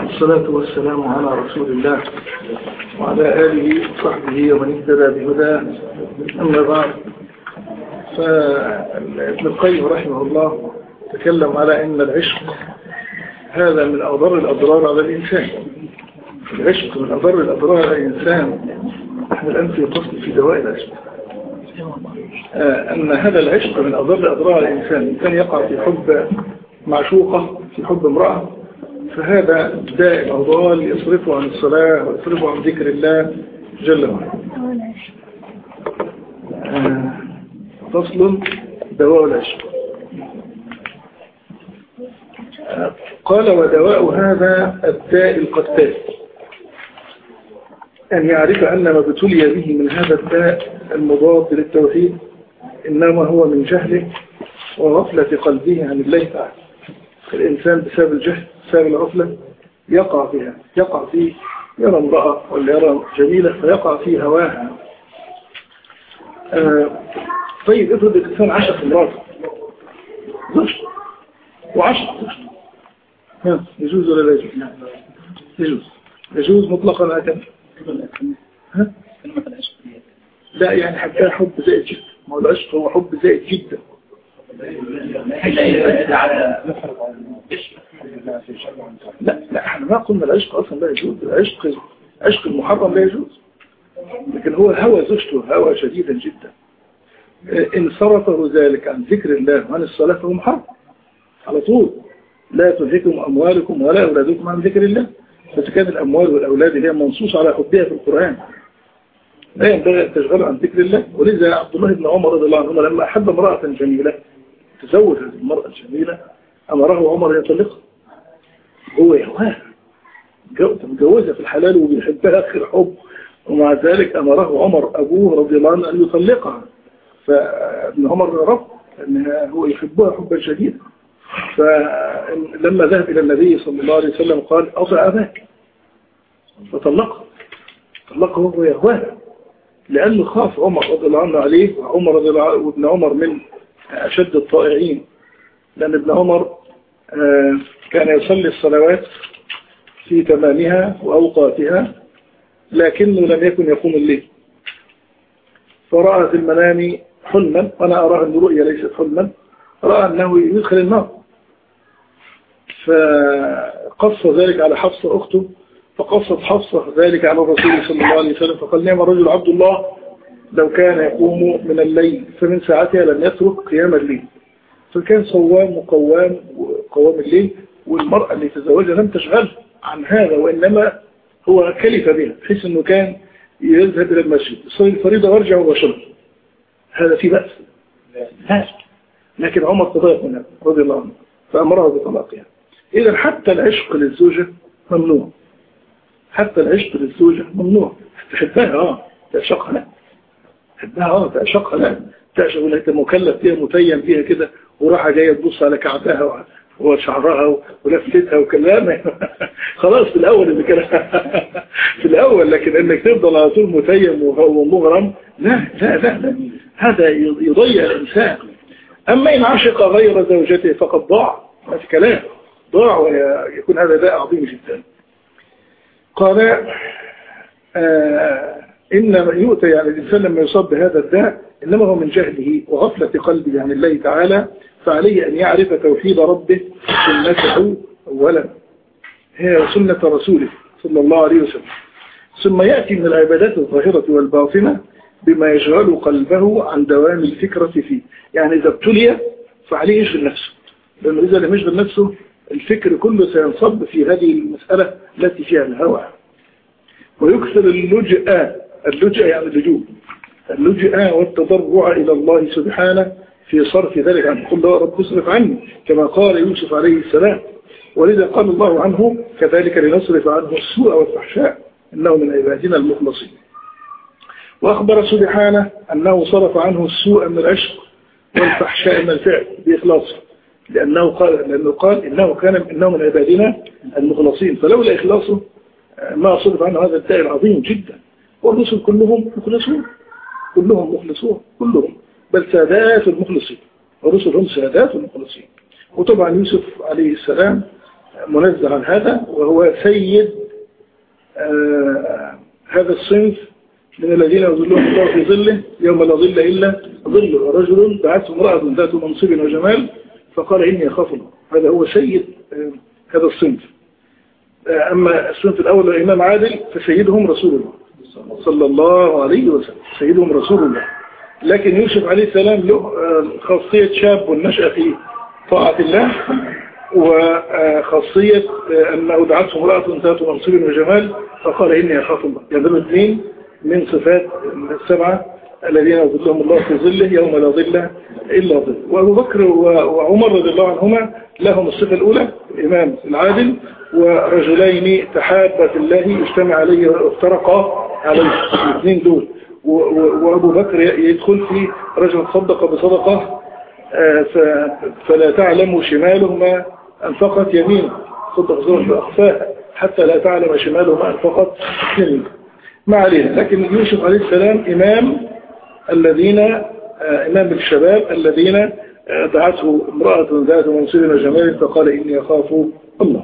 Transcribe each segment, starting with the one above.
والصلاة والسلام على رسول الله وعلى آله وصحبه ومن اهتدى بهداه أما بعد فابن القيم رحمه الله تكلم على أن العشق هذا من أضر الأضرار على الإنسان العشق من أضر الأضرار على الإنسان نحن الآن في فصل في دواء العشق أن هذا العشق من أضر الأضرار على الإنسان الإنسان يقع في حب معشوقة في حب امرأة فهذا داء الأضلال يصرفه عن الصلاة ويصرفه عن ذكر الله جل وعلا فصل دواء العشق قال ودواء هذا الداء القتال أن يعرف أن ما ابتلي به من هذا الداء المضاد للتوحيد إنما هو من جهله وغفلة قلبه عن الله تعالى الإنسان بسبب الجهل بسبب الغفلة يقع فيها يقع في يرى امرأة ولا يرى جميلة فيقع في هواها آه طيب افرض الإنسان عشق امرأة زوجته وعشق زوجته ها يجوز ولا لا يجوز؟ يجوز يجوز مطلقا هكذا ها؟ لا يعني حتى حب زائد جدا ما هو العشق هو حب زائد جدا لا لا احنا ما قلنا العشق اصلا لا يجوز العشق عشق المحرم لا يجوز لكن هو هوى زوجته هوى شديدا جدا ان صرفه ذلك عن ذكر الله وعن الصلاة فهو محرم على طول لا تلهكم اموالكم ولا اولادكم عن ذكر الله بس كان الاموال والاولاد اللي هي منصوص على حبها في القرآن لا ينبغي ان تشغلوا عن ذكر الله ولذا عبد الله بن عمر رضي الله عنهما لما احب امرأة جميلة تزوج هذه المرأة الجميلة أمره عمر يطلقها هو يهواها متجوزها في الحلال وبيحبها آخر حب ومع ذلك أمره عمر أبوه رضي الله عنه أن يطلقها فابن عمر رفض أن هو يحبها حبا شديدا فلما ذهب إلى النبي صلى الله عليه وسلم قال أطع أباك فطلقها طلقه وهو يهواها لأنه خاف عمر رضي الله عنه عليه وعمر رضي الله عنه وابن عمر من أشد الطائعين لأن ابن عمر كان يصلي الصلوات في تمامها وأوقاتها لكنه لم يكن يقوم الليل فرأى في المنام حلما وأنا أراه أن رؤيا ليست حلما رأى أنه يدخل النار فقص ذلك على حفصة أخته فقصت حفصة ذلك على الرسول صلى الله عليه وسلم فقال نعم الرجل عبد الله لو كان يقوم من الليل فمن ساعتها لم يترك قيام الليل فكان صوام وقوام وقوام الليل والمرأة اللي تزوجها لم تشغل عن هذا وإنما هو كلف بها بحيث أنه كان يذهب إلى المسجد يصلي الفريضة ويرجع مباشرة هذا في بأس لا لكن عمر تضايق منها رضي الله عنه فأمرها بطلاقها إذا حتى العشق للزوجة ممنوع حتى العشق للزوجة ممنوع تحبها اه تعشقها لا تحبها اه تعشقها لا تعشق ولا انت مكلف فيها متيم فيها كده وراحة جاية تبص على كعبها وشعرها ولفتها وكلامها خلاص في الأول اللي كان في الأول لكن انك تفضل على طول متيم ومغرم لا لا لا, لا. هذا يضيع الإنسان أما إن عشق غير زوجته فقد ضاع ما في كلام ضاع ويكون هذا داء عظيم جدا قال آه إنما يؤتى يعني الإنسان لما يصاب بهذا الداء إنما هو من جهله وغفلة قلبه عن الله تعالى فعليه أن يعرف توحيد ربه سنته أولا هي سنة رسوله صلى الله عليه وسلم ثم يأتي من العبادات الظاهرة والباطنة بما يشغل قلبه عن دوام الفكرة فيه يعني إذا ابتلي فعليه يشغل نفسه لأنه إذا لم يشغل نفسه الفكر كله سينصب في هذه المسألة التي فيها الهوى ويكثر اللجأ اللجأ يعني اللجوء اللجأ والتضرع إلى الله سبحانه في صرف ذلك عنه قل له رب اصرف عني كما قال يوسف عليه السلام ولذا قال الله عنه كذلك لنصرف عنه السوء والفحشاء إنه من عبادنا المخلصين وأخبر سبحانه أنه صرف عنه السوء من العشق والفحشاء من الفعل بإخلاصه لأنه قال, لأنه قال إنه كان إنه من عبادنا المخلصين فلولا إخلاصه ما صرف عنه هذا الداء العظيم جدا والرسل كلهم مخلصون كلهم مخلصون كلهم بل سادات المخلصين الرسل هم سادات المخلصين وطبعا يوسف عليه السلام منزه عن هذا وهو سيد آه هذا الصنف من الذين يظلهم الله في ظله يوم لا ظل إلا ظله ورجل دعته امرأة ذات منصب وجمال فقال إني أخاف الله هذا هو سيد آه هذا الصنف آه أما الصنف الأول الإمام عادل فسيدهم رسول الله صلى الله عليه وسلم سيدهم رسول الله لكن يوسف عليه السلام له خاصية شاب والنشأ في طاعة الله وخاصية أنه دعته امرأة ذات منصب وجمال فقال إني أخاف الله يعني الاثنين من صفات السبعة الذين يظلهم الله في ظله يوم لا ظل إلا ظل وأبو بكر وعمر رضي الله عنهما لهم الصفة الأولى الإمام العادل ورجلين تحابا في الله اجتمع عليه وافترقا عليه الاثنين دول وأبو بكر يدخل في رجل صدق بصدقة فلا تعلم شماله ما أنفقت يمينه صدق صدق أخفاها حتى لا تعلم شماله ما أنفقت يمينه ما علينا لكن يوسف عليه السلام إمام الذين إمام الشباب الذين دعته امرأة ذات منصب وجمال فقال إني أخاف الله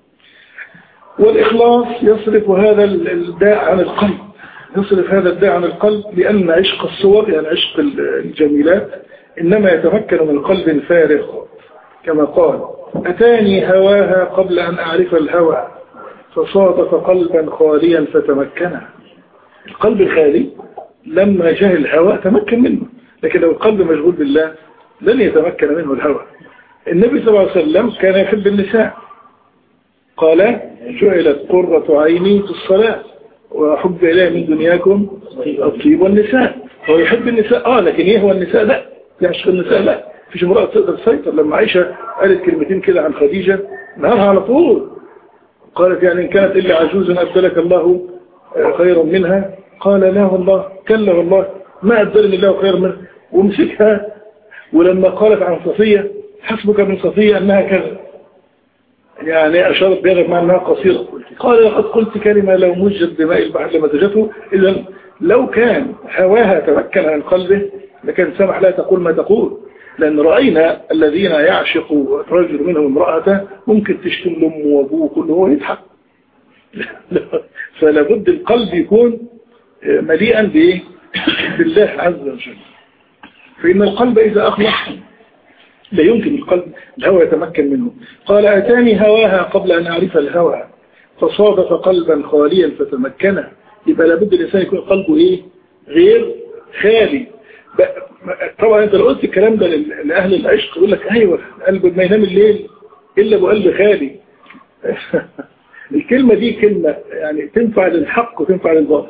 والإخلاص يصرف هذا الداء عن القلب يصرف هذا الداء عن القلب لأن عشق الصور يعني عشق الجميلات إنما يتمكن من قلب فارغ كما قال أتاني هواها قبل أن أعرف الهوى فصادف قلبا خاليا فتمكنا القلب الخالي لما جاء الهوى تمكن منه لكن لو القلب مشغول بالله لن يتمكن منه الهوى النبي صلى الله عليه وسلم كان يحب النساء قال جعلت قرة عيني في الصلاة وحب إليه من دنياكم الطيب والنساء هو يحب النساء آه لكن يهوى النساء لا يعشق النساء لا فيش امرأة تقدر تسيطر لما عائشة قالت كلمتين كده عن خديجة نهارها على طول قالت يعني إن كانت إلا عجوزا أبدلك الله خيرا منها قال لا والله كلا والله ما أبدلني الله خيرا منها ومسكها ولما قالت عن صفية حسبك من صفية أنها كذا يعني أشارت بهذا مع أنها قصيرة قال لقد قلت كلمة لو مجد بماء البحر لمزجته إذا لو كان هواها تمكن عن قلبه لكان سمح لا تقول ما تقول لأن رأينا الذين يعشق رجل منهم امرأة ممكن تشتم لأمه وأبوه كله هو يضحك فلا بد القلب يكون مليئا بإيه؟ بالله عز وجل فإن القلب إذا أخلص لا يمكن القلب الهوى يتمكن منه قال أتاني هواها قبل أن أعرف الهوى فصادف قلبا خاليا فتمكنه يبقى لابد الإنسان يكون قلبه إيه غير خالي طبعا انت لو قلت الكلام ده لأهل العشق يقول لك ايوه قلب ما ينام الليل إلا بقلب خالي الكلمة دي كلمة يعني تنفع للحق وتنفع للباطل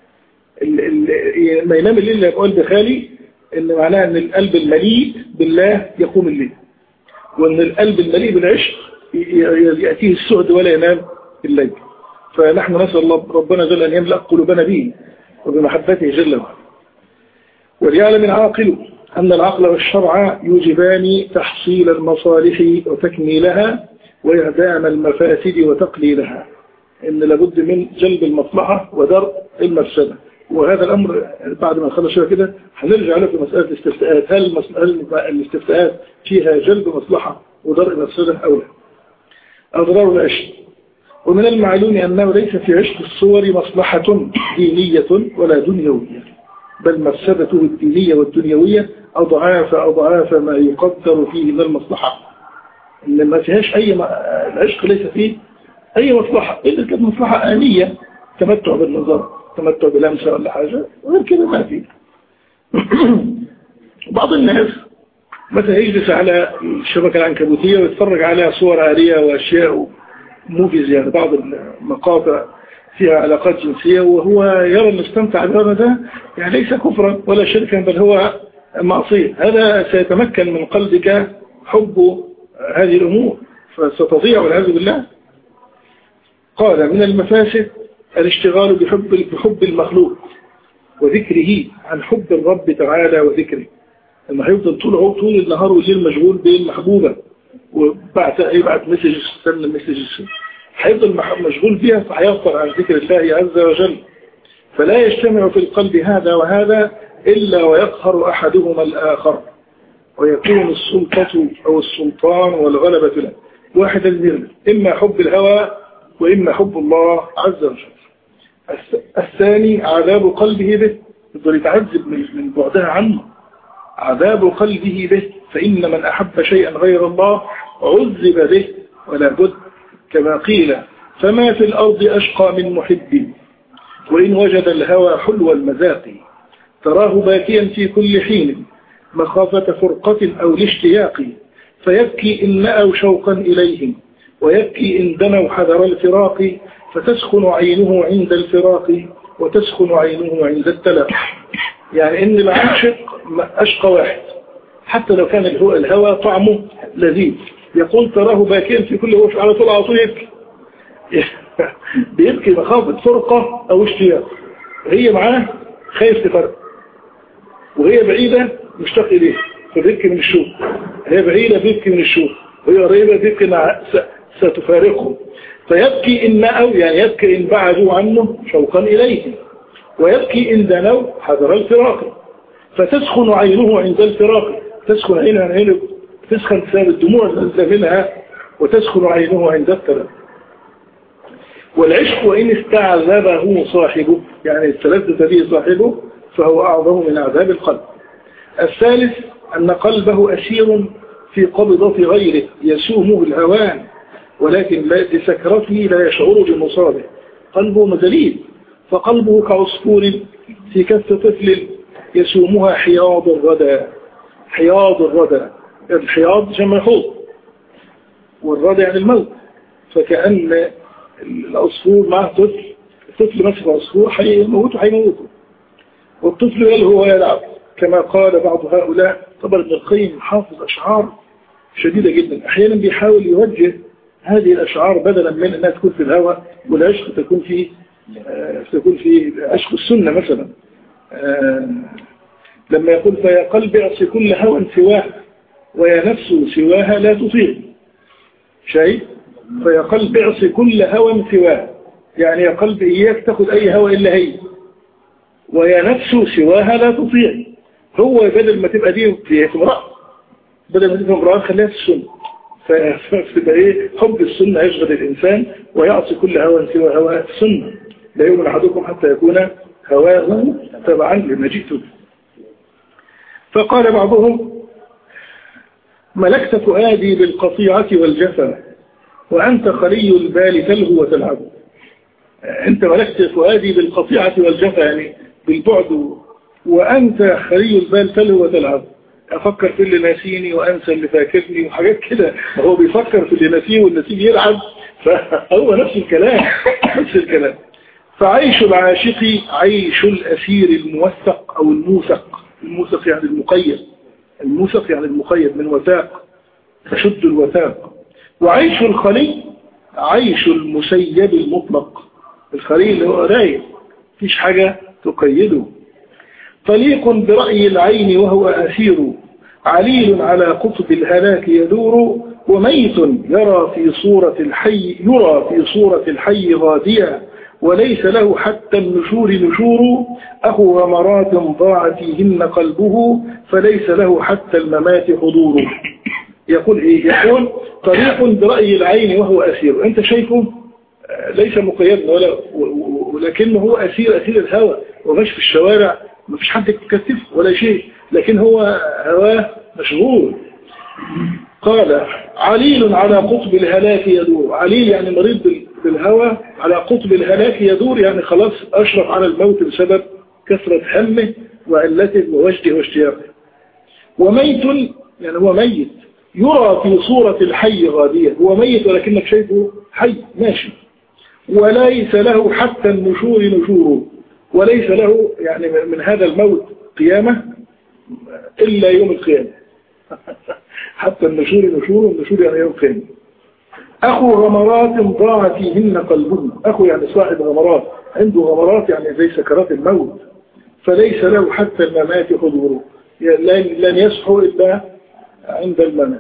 ما ينام الليل إلا بقلب خالي ان معناها ان القلب المليء بالله يقوم الليل وان القلب المليء بالعشق يأتيه السعد ولا ينام الليل فنحن نسأل الله ربنا جل أن يملأ قلوبنا به وبمحبته جل وعلا وليعلم العاقل أن العقل والشرع يوجبان تحصيل المصالح وتكميلها وإعدام المفاسد وتقليلها إن لابد من جلب المصلحة ودرء المفسدة وهذا الأمر بعد ما نخلص شوية كده هنرجع له في مسألة الاستفتاءات هل, هل الاستفتاءات فيها جلب مصلحة ودرء مفسدة أو لا أضرار العشق ومن المعلوم أنه ليس في عشق الصور مصلحة دينية ولا دنيوية بل مفسدته الدينية والدنيوية أضعاف أضعاف ما يقدر فيه من المصلحة إن ما فيهاش أي العشق ليس فيه أي مصلحة إذا كانت مصلحة آنية تمتع بالنظر تمتع بلمسة ولا حاجة غير كده ما فيه بعض الناس مثلا يجلس على الشبكة العنكبوتية ويتفرج على صور آلية وأشياء موفيز يعني بعض المقاطع فيها علاقات جنسية وهو يرى أن استمتع بهذا ده يعني ليس كفرا ولا شركا بل هو معصية هذا سيتمكن من قلبك حب هذه الأمور فستضيع والعياذ بالله قال من المفاسد الاشتغال بحب بحب المخلوق وذكره عن حب الرب تعالى وذكره لما هيفضل طول طول النهار والليل مشغول بالمحبوبة وبعت يبعت مسج استنى مسج هيفضل مشغول بها فهيغفر عن ذكر الله عز وجل فلا يجتمع في القلب هذا وهذا إلا ويقهر أحدهما الآخر ويكون السلطة أو السلطان والغلبة له واحدا منهم إما حب الهوى وإما حب الله عز وجل الثاني عذاب قلبه به يفضل يتعذب من بعدها عنه عذاب قلبه به فإن من أحب شيئا غير الله عذب به ولا بد كما قيل فما في الأرض أشقى من محب وإن وجد الهوى حلو المذاق تراه باكيا في كل حين مخافة فرقة أو الاشتياق فيبكي إن نأوا شوقا إليهم ويبكي إن دنوا حذر الفراق فتسخن عينه عند الفراق وتسخن عينه عند التلاق يعني إن العاشق أشقى واحد حتى لو كان الهوى طعمه لذيذ يقول تراه باكيا في كل وش على طول على طول يبكي بيبكي مخافة فرقة أو اشتياق هي معاه خايف تفرق وهي بعيدة مشتاق إليه فبيبكي من الشوق هي بعيدة بيبكي من الشوق وهي قريبة بيبكي إنها ستفارقه فيبكي إن أو يعني يبكي إن بعدوا عنه شوقا إليه ويبكي إن دنوا حذر الفراق فتسخن عينه عند الفراق تسخن عينها عينه تسخن بسبب الدموع التي منها وتسخن عينه عند الفراق والعشق وإن استعذبه صاحبه يعني استلذت به صاحبه فهو أعظم من عذاب القلب الثالث أن قلبه أسير في قبضة غيره يسومه الهوان ولكن لسكرته لا يشعر بمصابه قلبه مزليل فقلبه كعصفور في كف طفل يسومها حياض الردى حياض الردى الحياض جمع حوض والردى يعني الموت فكأن العصفور معه طفل الطفل مسك عصفور حيموته حيموته والطفل يلهو ويلعب كما قال بعض هؤلاء طبعا ابن القيم حافظ أشعار شديدة جدا أحيانا بيحاول يوجه هذه الأشعار بدلا من أنها تكون في الهوى والعشق تكون في آه، تكون في عشق السنة مثلا آه، لما يقول فيا قلب اعص كل هوى سواه ويا نفس سواها لا تطيع شيء فيا قلب اعص كل هوى سواه يعني يا قلب إياك تاخذ أي هوى إلا هي ويا نفس سواها لا تطيع هو بدل ما تبقى دي في امرأة بدل ما تبقى امرأة خليها في السنة فتبقى ايه حب السنة يشغل الإنسان ويعصي كل هوى سوى هوى السنة لا يؤمن أحدكم حتى يكون هواه تبعا لما جئت به فقال بعضهم ملكت فؤادي بالقطيعة والجفا وأنت خلي البال تلهو وتلعب أنت ملكت فؤادي بالقطيعة والجفا يعني بالبعد وأنت خلي البال تلهو وتلعب أفكر في اللي ناسيني وأنسى اللي فاكرني وحاجات كده هو بيفكر في اللي ناسيه والنسيه يلعب فهو نفس الكلام نفس الكلام فعيش العاشق عيش الأسير الموثق أو الموثق الموثق يعني المقيد الموثق يعني المقيد من وثاق تشد الوثاق وعيش الخلي عيش المسيب المطلق الخلي اللي هو رايق مفيش حاجة تقيده طليق برأي العين وهو أسير عليل على قطب الهلاك يدور وميت يرى في صورة الحي يرى في صورة الحي غاديا وليس له حتى النشور نشور أخو غمرات ضاع فيهن قلبه فليس له حتى الممات حضور يقول إيه يقول طريق برأي العين وهو أسير أنت شايفه ليس مقيدا ولا ولكنه هو أسير أسير الهوى ومش في الشوارع ما فيش حد يكتفه ولا شيء لكن هو هواه مشغول قال عليل على قطب الهلاك يدور عليل يعني مريض بالهوى على قطب الهلاك يدور يعني خلاص أشرف على الموت بسبب كثرة همه وعلته ووجده واشتياقه وميت يعني هو ميت يرى في صورة الحي غاديا هو ميت ولكنك شايفه حي ماشي وليس له حتى النشور نشوره وليس له يعني من هذا الموت قيامة إلا يوم القيامة حتى النشور نشور والنشور يعني يوم القيامة أخو غمرات ضاع فيهن قلبه أخو يعني صاحب غمرات عنده غمرات يعني زي سكرات الموت فليس له حتى الممات حضوره لن يصحو إلا عند الممات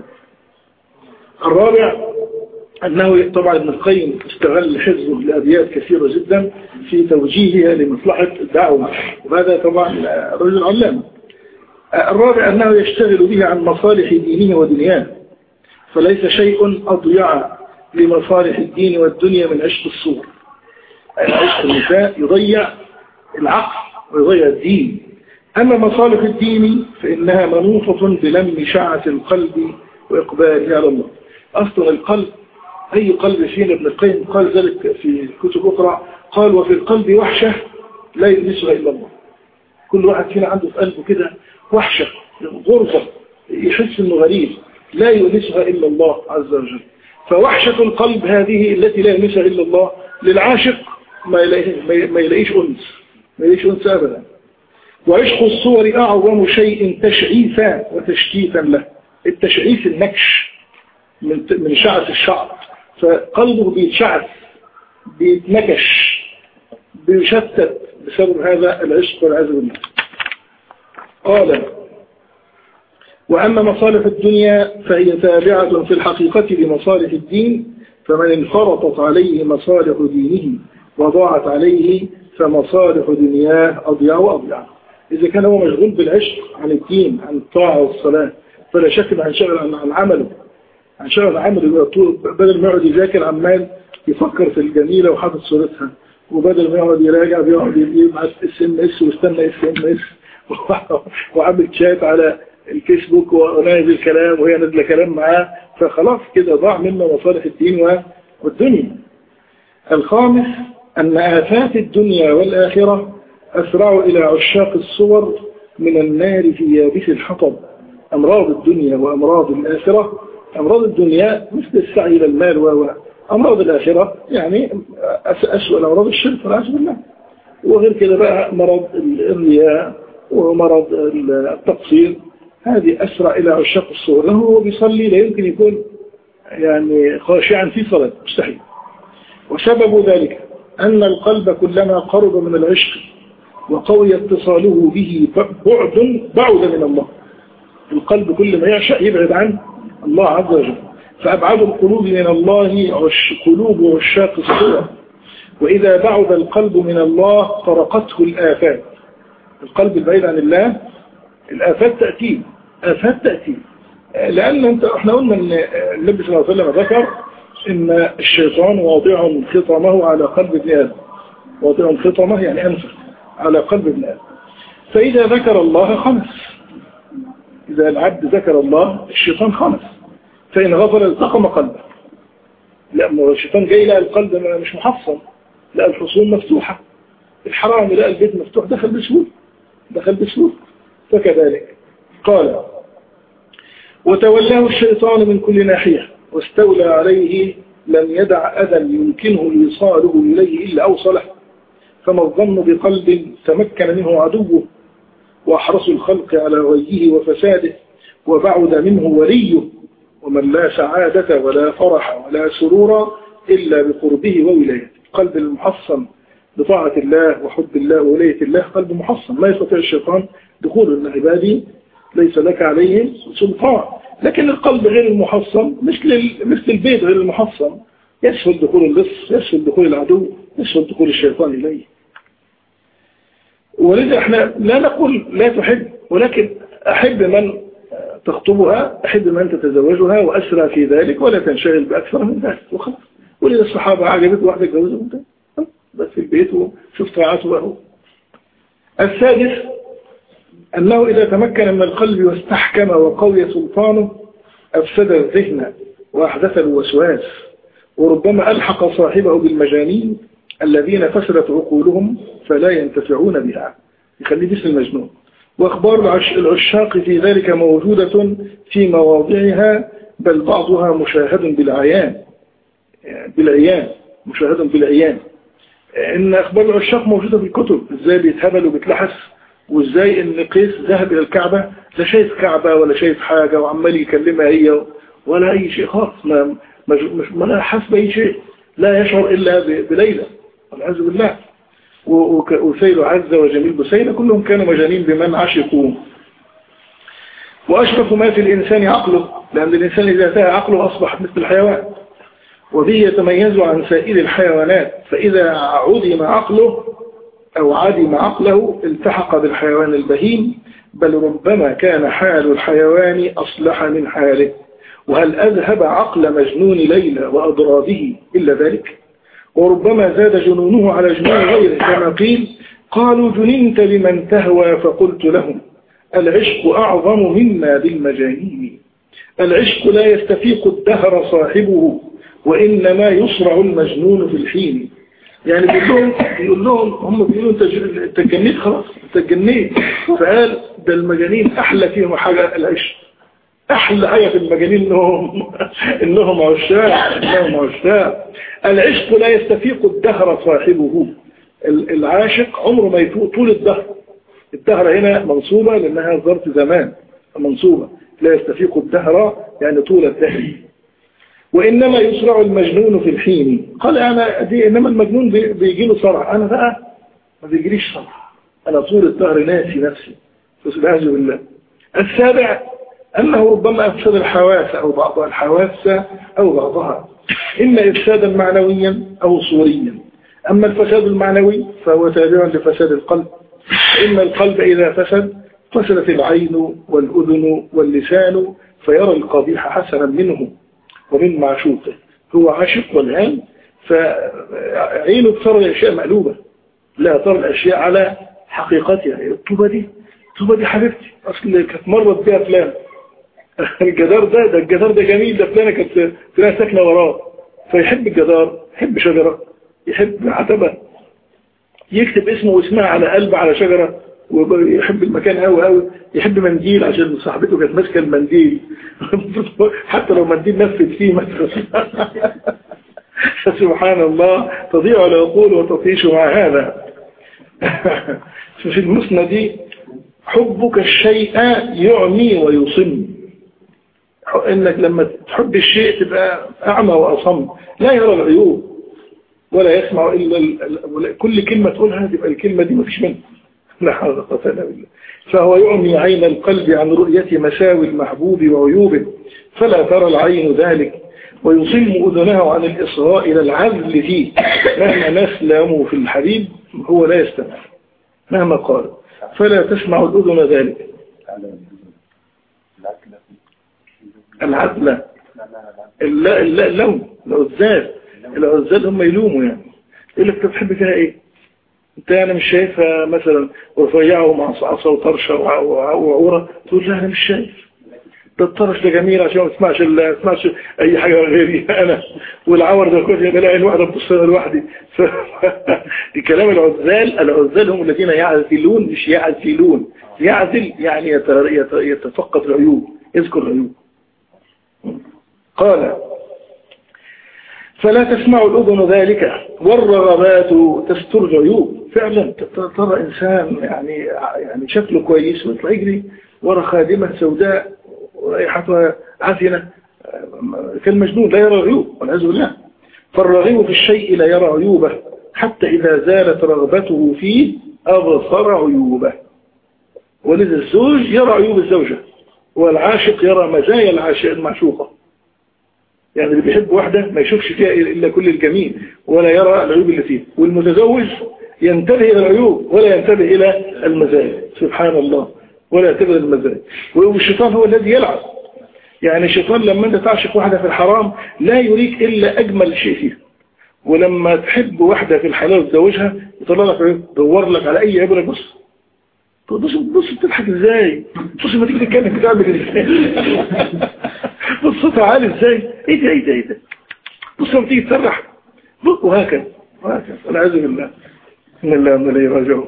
الرابع أنه طبعا ابن القيم استغل حفظه لأبيات كثيرة جدا في توجيهها لمصلحة الدعوة وهذا طبعا رجل علامة الرابع أنه يشتغل به عن مصالح دينه ودنياه فليس شيء أضيع لمصالح الدين والدنيا من عشق الصور عشق النساء يضيع العقل ويضيع الدين أما مصالح الدين فإنها منوطة بلم شعة القلب وإقباله على الله أصلا القلب أي قلب فينا ابن القيم قال ذلك في كتب أخرى قال وفي القلب وحشة لا يلمسها إلا الله كل واحد فينا عنده في قلبه كده وحشة غرزة يحس انه غريب لا يلمسها إلا الله عز وجل فوحشة القلب هذه التي لا يلمسها إلا الله للعاشق ما يلاقيش أنس ما يلاقيش أنس أبدا وعشق الصور أعظم شيء تشعيفا وتشتيتا له التشعيف النكش من من شعث الشعر فقلبه بيتشعث بيتنكش بيشتت بسبب هذا العشق والعزم بالله قال وأما مصالح الدنيا فهي تابعة في الحقيقة لمصالح الدين فمن انفرطت عليه مصالح دينه وضاعت عليه فمصالح دنياه أضيع وأضيع إذا كان هو مشغول بالعشق عن الدين عن الطاعة والصلاة فلا شك أنه هنشغل عن, عن عمله هنشغل عن عمله بدل ما يقعد يذاكر عمال يفكر في الجميلة وحاطط صورتها وبدل ما يقعد يراجع بيقعد يبعت اس ام اس واستنى اس ام اس وعامل شات على الفيسبوك ونازل كلام وهي نازله كلام معاه فخلاص كده ضاع منه مصالح الدين والدنيا الخامس أن آفات الدنيا والآخرة أسرع إلى عشاق الصور من النار في يابس الحطب أمراض الدنيا وأمراض الآخرة أمراض الدنيا مثل السعي إلى المال و أمراض الآخرة يعني أسوأ الأمراض الشرك والعياذ بالله وغير كده بقى مرض الرياء ومرض التقصير هذه أسرع إلى عشاق الصور لأنه هو بيصلي لا يمكن يكون يعني خاشعا في صلاة مستحيل وسبب ذلك أن القلب كلما قرب من العشق وقوي اتصاله به بعد بعد من الله القلب كل ما يعشق يبعد عن الله عز وجل فأبعد القلوب من الله عش قلوب عشاق الصور وإذا بعد القلب من الله طرقته الآفات القلب البعيد عن الله الآفات تأتي آفات تأتي لأن انت احنا قلنا ان النبي صلى الله عليه وسلم ذكر ان الشيطان واضع خطمه على قلب ابن آدم واضع خطمه يعني أنفه على قلب ابن آدم فإذا ذكر الله خمس إذا العبد ذكر الله الشيطان خمس فإن غفل التقم قلبه لأنه الشيطان جاي لقى القلب مش محصن لقى الحصون مفتوحة الحرام لقى البيت مفتوح دخل بسهول دخل بسهول فكذلك قال وتولاه الشيطان من كل ناحية واستولى عليه لم يدع أذى يمكنه إيصاله إليه إلا أوصله فما الظن بقلب تمكن منه عدوه وأحرص الخلق على غيه وفساده وبعد منه وليه ومن لا سعادة ولا فرح ولا سرور إلا بقربه وولايته قلب المحصن بطاعة الله وحب الله وولاية الله قلب محصن لا يستطيع الشيطان دخول من عبادي ليس لك عليهم سلطان لكن القلب غير المحصن مثل مثل البيت غير المحصن يسهل دخول اللص يسهل دخول العدو يسهل دخول الشيطان إليه ولذا احنا لا نقول لا تحب ولكن أحب من تخطبها أحب من تتزوجها وأسرى في ذلك ولا تنشغل بأكثر من ذلك وخلاص ولذا الصحابة عجبت واحدة جوزهم بس في البيت وشوف طاعته وهو السادس أنه إذا تمكن من القلب واستحكم وقوي سلطانه أفسد الذهن وأحدث الوسواس وربما ألحق صاحبه بالمجانين الذين فسدت عقولهم فلا ينتفعون بها يخليه باسم المجنون وأخبار العشاق في ذلك موجودة في مواضعها بل بعضها مشاهد بالعيان بالعيان مشاهد بالعيان إن أخبار العشاق موجودة في الكتب إزاي بيتهبل وبيتلحس وإزاي إن قيس ذهب إلى الكعبة لا شايف كعبة ولا شايف حاجة وعمال يكلمها هي ولا أي شيء خالص ما مش ما لا حاسس بأي شيء لا يشعر إلا بليلة والعياذ بالله وسيل عز وجميل بسيلة كلهم كانوا مجانين بمن عشقوا وأشرف ما في الإنسان عقله لأن الإنسان إذا انتهى عقله أصبح مثل الحيوان وبه يتميز عن سائر الحيوانات فإذا عدم عقله أو عدم عقله التحق بالحيوان البهيم بل ربما كان حال الحيوان أصلح من حاله وهل أذهب عقل مجنون ليلى وأضرابه إلا ذلك وربما زاد جنونه على جنون غيره كما قيل قالوا جننت لمن تهوى فقلت لهم العشق أعظم مما بالمجانين العشق لا يستفيق الدهر صاحبه وإنما يصرع المجنون في الحين يعني بيقول لهم بيقول لهم هم بيقولوا انت انت جنيت خلاص انت جنيت فقال ده المجانين احلى فيهم حاجه العشق احلى حاجه في المجانين انهم انهم عشاق انهم عشاق العشق لا يستفيق الدهر صاحبه العاشق عمره ما يفوق طول الدهر الدهر هنا منصوبة لأنها ظرف زمان منصوبة لا يستفيق الدهر يعني طول الدهر وإنما يسرع المجنون في الحين قال أنا دي إنما المجنون بيجي له صرع أنا بقى ما بيجريش صرع أنا طول الدهر ناسي نفسي فسبحانه بالله السابع أنه ربما أفسد الحواس أو بعض الحواس أو بعضها إما إفسادا معنويا أو صوريا أما الفساد المعنوي فهو تابع لفساد القلب إن القلب إذا فسد فسدت العين والأذن واللسان فيرى القبيح حسنا منه ومن معشوقه هو عاشق والآن فعينه ترى الأشياء مقلوبة لا ترى الأشياء على حقيقتها الطوبة دي الطوبة دي حبيبتي أصل كانت مرت بها فلان الجدار ده ده الجدار ده جميل ده فلانة كانت فلانة ساكنة وراه فيحب الجدار يحب شجرة يحب عتبة يكتب اسمه واسمها على قلب على شجرة ويحب المكان قوي قوي يحب منديل عشان صاحبته كانت ماسكه المنديل حتى لو منديل نفذ فيه مثلا سبحان الله تضيع العقول وتطيش مع هذا في المسند حبك الشيء يعمي ويصم انك لما تحب الشيء تبقى اعمى واصم لا يرى العيوب ولا يسمع إلا كل كلمة تقولها تبقى الكلمة دي ما فيش منها لا حول ولا قوة إلا بالله فهو يعمي عين القلب عن رؤية مساوي المحبوب وعيوبه فلا ترى العين ذلك ويصم أذنه عن الإصغاء إلى العزل فيه مهما نسلم في الحبيب هو لا يستمع مهما قال فلا تسمع الأذن ذلك العدل اللون العزال العزال هم يلوموا يعني يقول لك بتحب فيها ايه انت يعني مش شايفها مثلا رفيعه مع عصا وطرشه وعوره تقول لا انا مش شايف ده الطرش ده جميل عشان ما تسمعش ما تسمعش اي حاجه غيري انا والعور ده كله بلاقي الواحده بتبص لوحدي الكلام العزال العزال هم الذين يعزلون مش يعزلون يعزل يعني يتفقد العيوب يذكر العيوب قال فلا تسمع الأذن ذلك والرغبات تستر العيوب فعلا ترى إنسان يعني يعني شكله كويس ويطلع يجري ورا خادمة سوداء ورائحتها عفنة كالمجنون لا يرى عيوب والعياذ بالله فالرغيب في الشيء لا يرى عيوبه حتى إذا زالت رغبته فيه أبصر عيوبه ولذا الزوج يرى عيوب الزوجة والعاشق يرى مزايا العاشق المعشوقة يعني اللي بيحب واحدة ما يشوفش فيها إلا كل الجميل ولا يرى العيوب اللي فيها والمتزوج ينتبه إلى العيوب ولا ينتبه إلى المزايا سبحان الله ولا ينتبه إلى المزايا والشيطان هو الذي يلعب يعني الشيطان لما أنت تعشق واحدة في الحرام لا يريك إلا أجمل شيء فيها ولما تحب واحدة في الحلال وتزوجها يطلع لك دور لك على أي عبرة بص بص بص بتضحك ازاي بص ما تيجي تتكلم بتعمل ازاي بص صوتها عالي ازاي ايه ده ايه ده ايه ده بص لما تيجي تسرح وهكذا وهكذا والعياذ بالله ان الله من اليه راجعون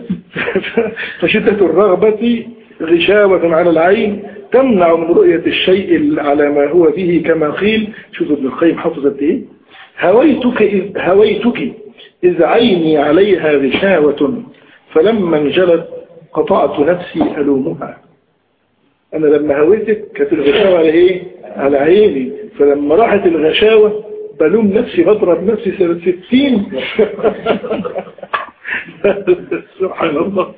فشدة الرغبة غشاوة على العين تمنع من رؤية الشيء على ما هو فيه كما قيل شوف ابن القيم حفظت ايه هويتك إذ, هويتك إذ عيني عليها غشاوة فلما انجلت قطعت نفسي ألومها أنا لما هويتك كانت الغشاوة على إيه؟ على عيني فلما راحت الغشاوة بلوم نفسي بضرب نفسي سنة ستين سبحان الله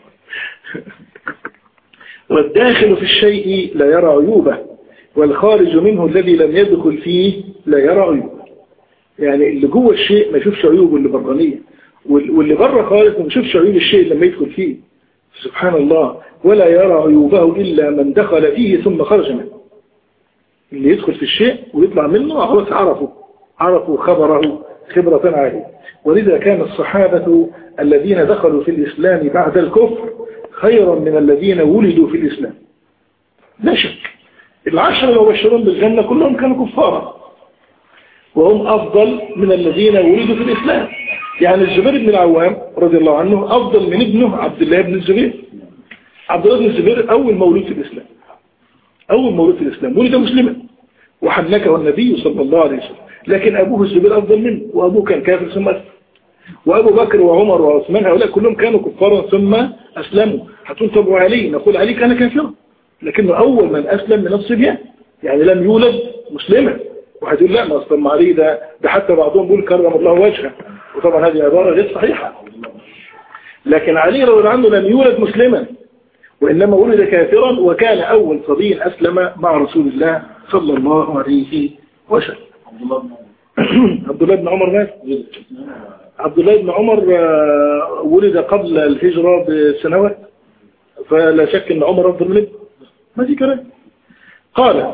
والداخل في الشيء لا يرى عيوبه والخارج منه الذي لم يدخل فيه لا يرى عيوبه يعني اللي جوه الشيء ما يشوفش عيوبه اللي برانية واللي بره خالص ما يشوفش عيوب الشيء لما يدخل فيه سبحان الله ولا يرى عيوبه إلا من دخل فيه ثم خرج منه اللي يدخل في الشيء ويطلع منه خلاص عرفوا عرفوا خبره خبرة عالية ولذا كان الصحابة الذين دخلوا في الإسلام بعد الكفر خيرا من الذين ولدوا في الإسلام لا شك العشر المبشرون بالجنة كلهم كانوا كفارا وهم أفضل من الذين ولدوا في الإسلام يعني الزبير بن العوام رضي الله عنه أفضل من ابنه عبد الله بن الزبير عبد الله بن الزبير أول مولود في الإسلام أول مولود في الإسلام ولد مسلما وحنكه النبي صلى الله عليه وسلم لكن أبوه الزبير أفضل منه وأبوه كان كافر ثم أسلم وأبو بكر وعمر وعثمان هؤلاء كلهم كانوا كفارا ثم أسلموا هتقول طب وعلي نقول علي كان كافرا لكنه أول من أسلم من الصبيان يعني لم يولد مسلما وهتقول لا ما أصلا علي ده, ده حتى بعضهم بيقول كرم الله وجهه وطبعا هذه عبارة غير صحيحة لكن علي رضي الله عنه لم يولد مسلما وإنما ولد كافرا وكان أول صبي أسلم مع رسول الله صلى الله عليه وسلم عبد الله بن عمر مات عبد الله بن عمر آه، ولد قبل الهجرة بسنوات فلا شك أن عمر أفضل منه ما في كلام قال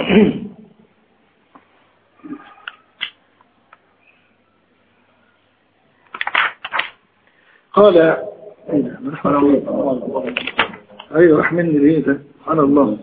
قال ايوه راح مني ليه ده سبحان الله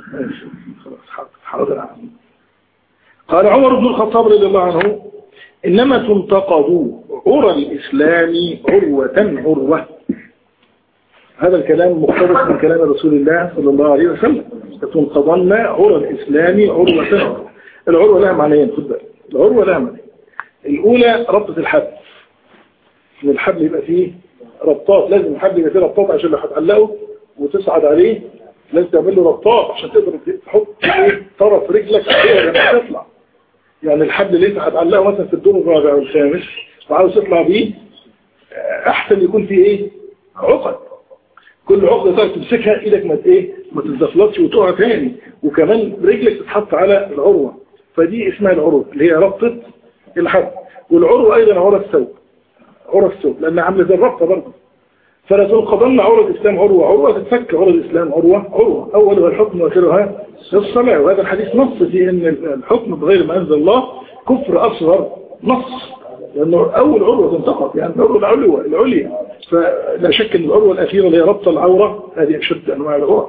حاضر قال عمر بن الخطاب رضي الله عنه إنما تنتقض عرى الإسلام عروة عروة هذا الكلام مقتبس من كلام رسول الله صلى الله عليه وسلم تنقضن عرى الإسلام عروة العروة لها معنيين خد بالك العروة لها معنيين الأولى ربطة الحبل إن الحبل يبقى فيه ربطات لازم الحبل يبقى فيه ربطات عشان لو هتعلقه وتصعد عليه لازم تعمل له ربطات عشان تقدر تحط طرف رجلك عليه لما تطلع يعني الحبل اللي انت هتعلقه مثلا في الدور الرابع والخامس وعاوز تطلع بيه احسن يكون فيه ايه عقد كل عقدة تقدر تمسكها ايدك ما ايه ما تتزفلطش وتقع تاني وكمان رجلك تتحط على العروة فدي اسمها العروة اللي هي ربطة الحبل والعروة ايضا عروة الثوب عروة الثوب لانها عامله زي الربطة برضه فلا تنقضن عروة الإسلام عروة عروة تتفك عروة الإسلام عروة عروة أولها الحكم وآخرها الصلاة وهذا الحديث نص في أن الحكم بغير ما أنزل الله كفر أصغر نص لأنه أول عروة تنتقض يعني العروة العلوة العليا فلا شك أن العروة الأخيرة اللي هي ربط العورة هذه أشد أنواع العروة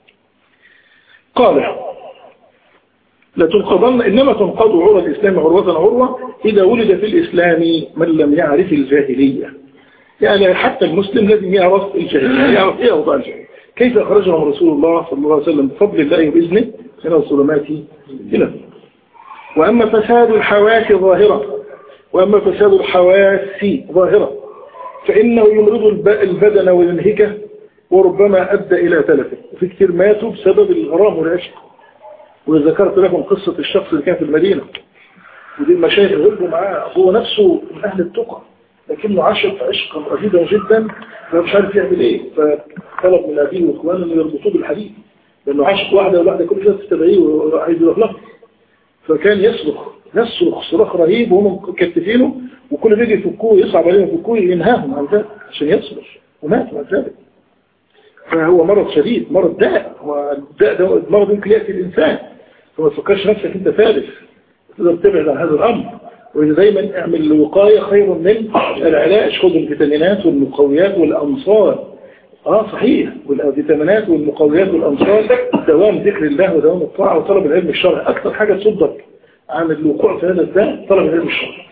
قال لا تنقضن إنما تنقض عروة الإسلام عروة عروة إذا ولد في الإسلام من لم يعرف الجاهلية يعني حتى المسلم لازم يعرف الجاهلية يعرف ايه اوضاع الجاهلية كيف اخرجهم رسول الله صلى الله عليه وسلم بفضل الله وبإذنه من الظلمات إلى وأما فساد الحواس ظاهرة وأما فساد الحواس ظاهرة فإنه يمرض البدن وينهكه وربما أدى إلى تلفه وفي كثير ماتوا بسبب الغرام والعشق وذكرت لكم قصة الشخص اللي كان في المدينة ودي المشايخ غلبوا معاه هو نفسه من أهل التقى لكنه عشق عشقا رهيبا جدا فمش عارف يعمل ايه فطلب من ابيه واخوانه انه يربطوه بالحديد لانه عاشق واحده وواحده كل شويه تستدعيه وعايز يروح لها فكان يصرخ يصرخ صراخ رهيب وهم مكتفينه وكل ما يجي يفكوه يصعب عليهم يفكوه ينهاهم عن ذلك عشان يصرخ ومات عن ذلك فهو مرض شديد مرض داء والداء ده مرض يمكن يأتي الإنسان فما تفكرش نفسك انت فارس تقدر تبعد عن هذا الأمر وإذا دايما اعمل الوقاية خير من العلاج خذ الفيتامينات والمقويات والأنصار اه صحيح والفيتامينات والمقويات والأنصار دوام ذكر الله ودوام الطاعة وطلب العلم الشرعي أكثر حاجة تصدك عن الوقوع في هذا الداء طلب العلم الشرعي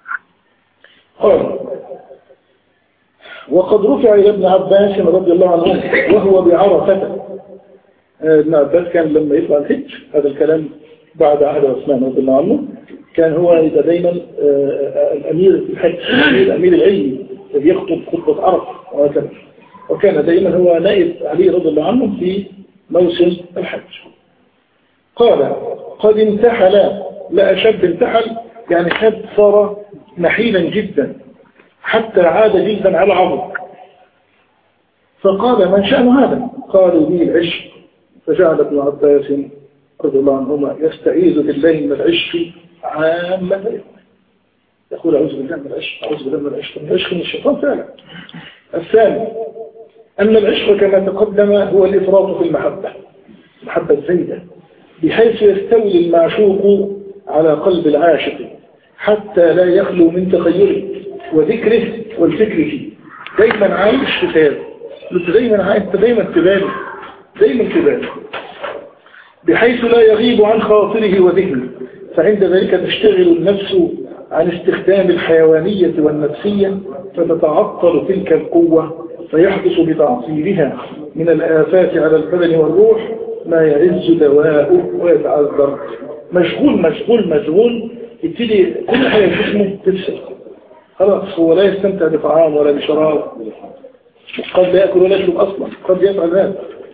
قال وقد رفع إلى ابن عباس رضي الله عنه وهو بعرفة آه، ابن عباس كان لما يطلع الحج هذا الكلام بعد عهد عثمان رضي الله عنه كان هو يبقى دايما آه، آه، الأمير في الحج الأمير العلمي الذي يخطب خطبة عرف وهكذا وكان دايما هو نائب علي رضي الله عنه في موسم الحج قال قد انتحل لا شاب انتحل يعني شاب صار نحيلا جدا حتى عاد جلدا على عظم فقال من شأن هذا قالوا لي العشق فجعل ابن عباس رضي الله عنهما يستعيذ بالله من العشق عامة يقول أعوذ بالله من العشق أعوذ بالله من العشق من العشق من الشيطان فعلا الثاني أن العشق كما تقدم هو الإفراط في المحبة المحبة الزيدة بحيث يستولي المعشوق على قلب العاشق حتى لا يخلو من تخيله وذكره والفكر فيه دايما عايش في خيال انت دايما عايش انت دايما في دايما في بحيث لا يغيب عن خاطره وذهنه فعند ذلك تشتغل النفس عن استخدام الحيوانية والنفسية فتتعطل تلك القوة فيحدث بتعطيلها من الآفات على البدن والروح ما يعز دواؤه ويتعذر مشغول مشغول مشغول يبتدي كل حاجة في جسمه تفسد خلاص هو لا يستمتع بطعام ولا بشراب قد لا يأكل ولا يشرب أصلا قد يفعل ذلك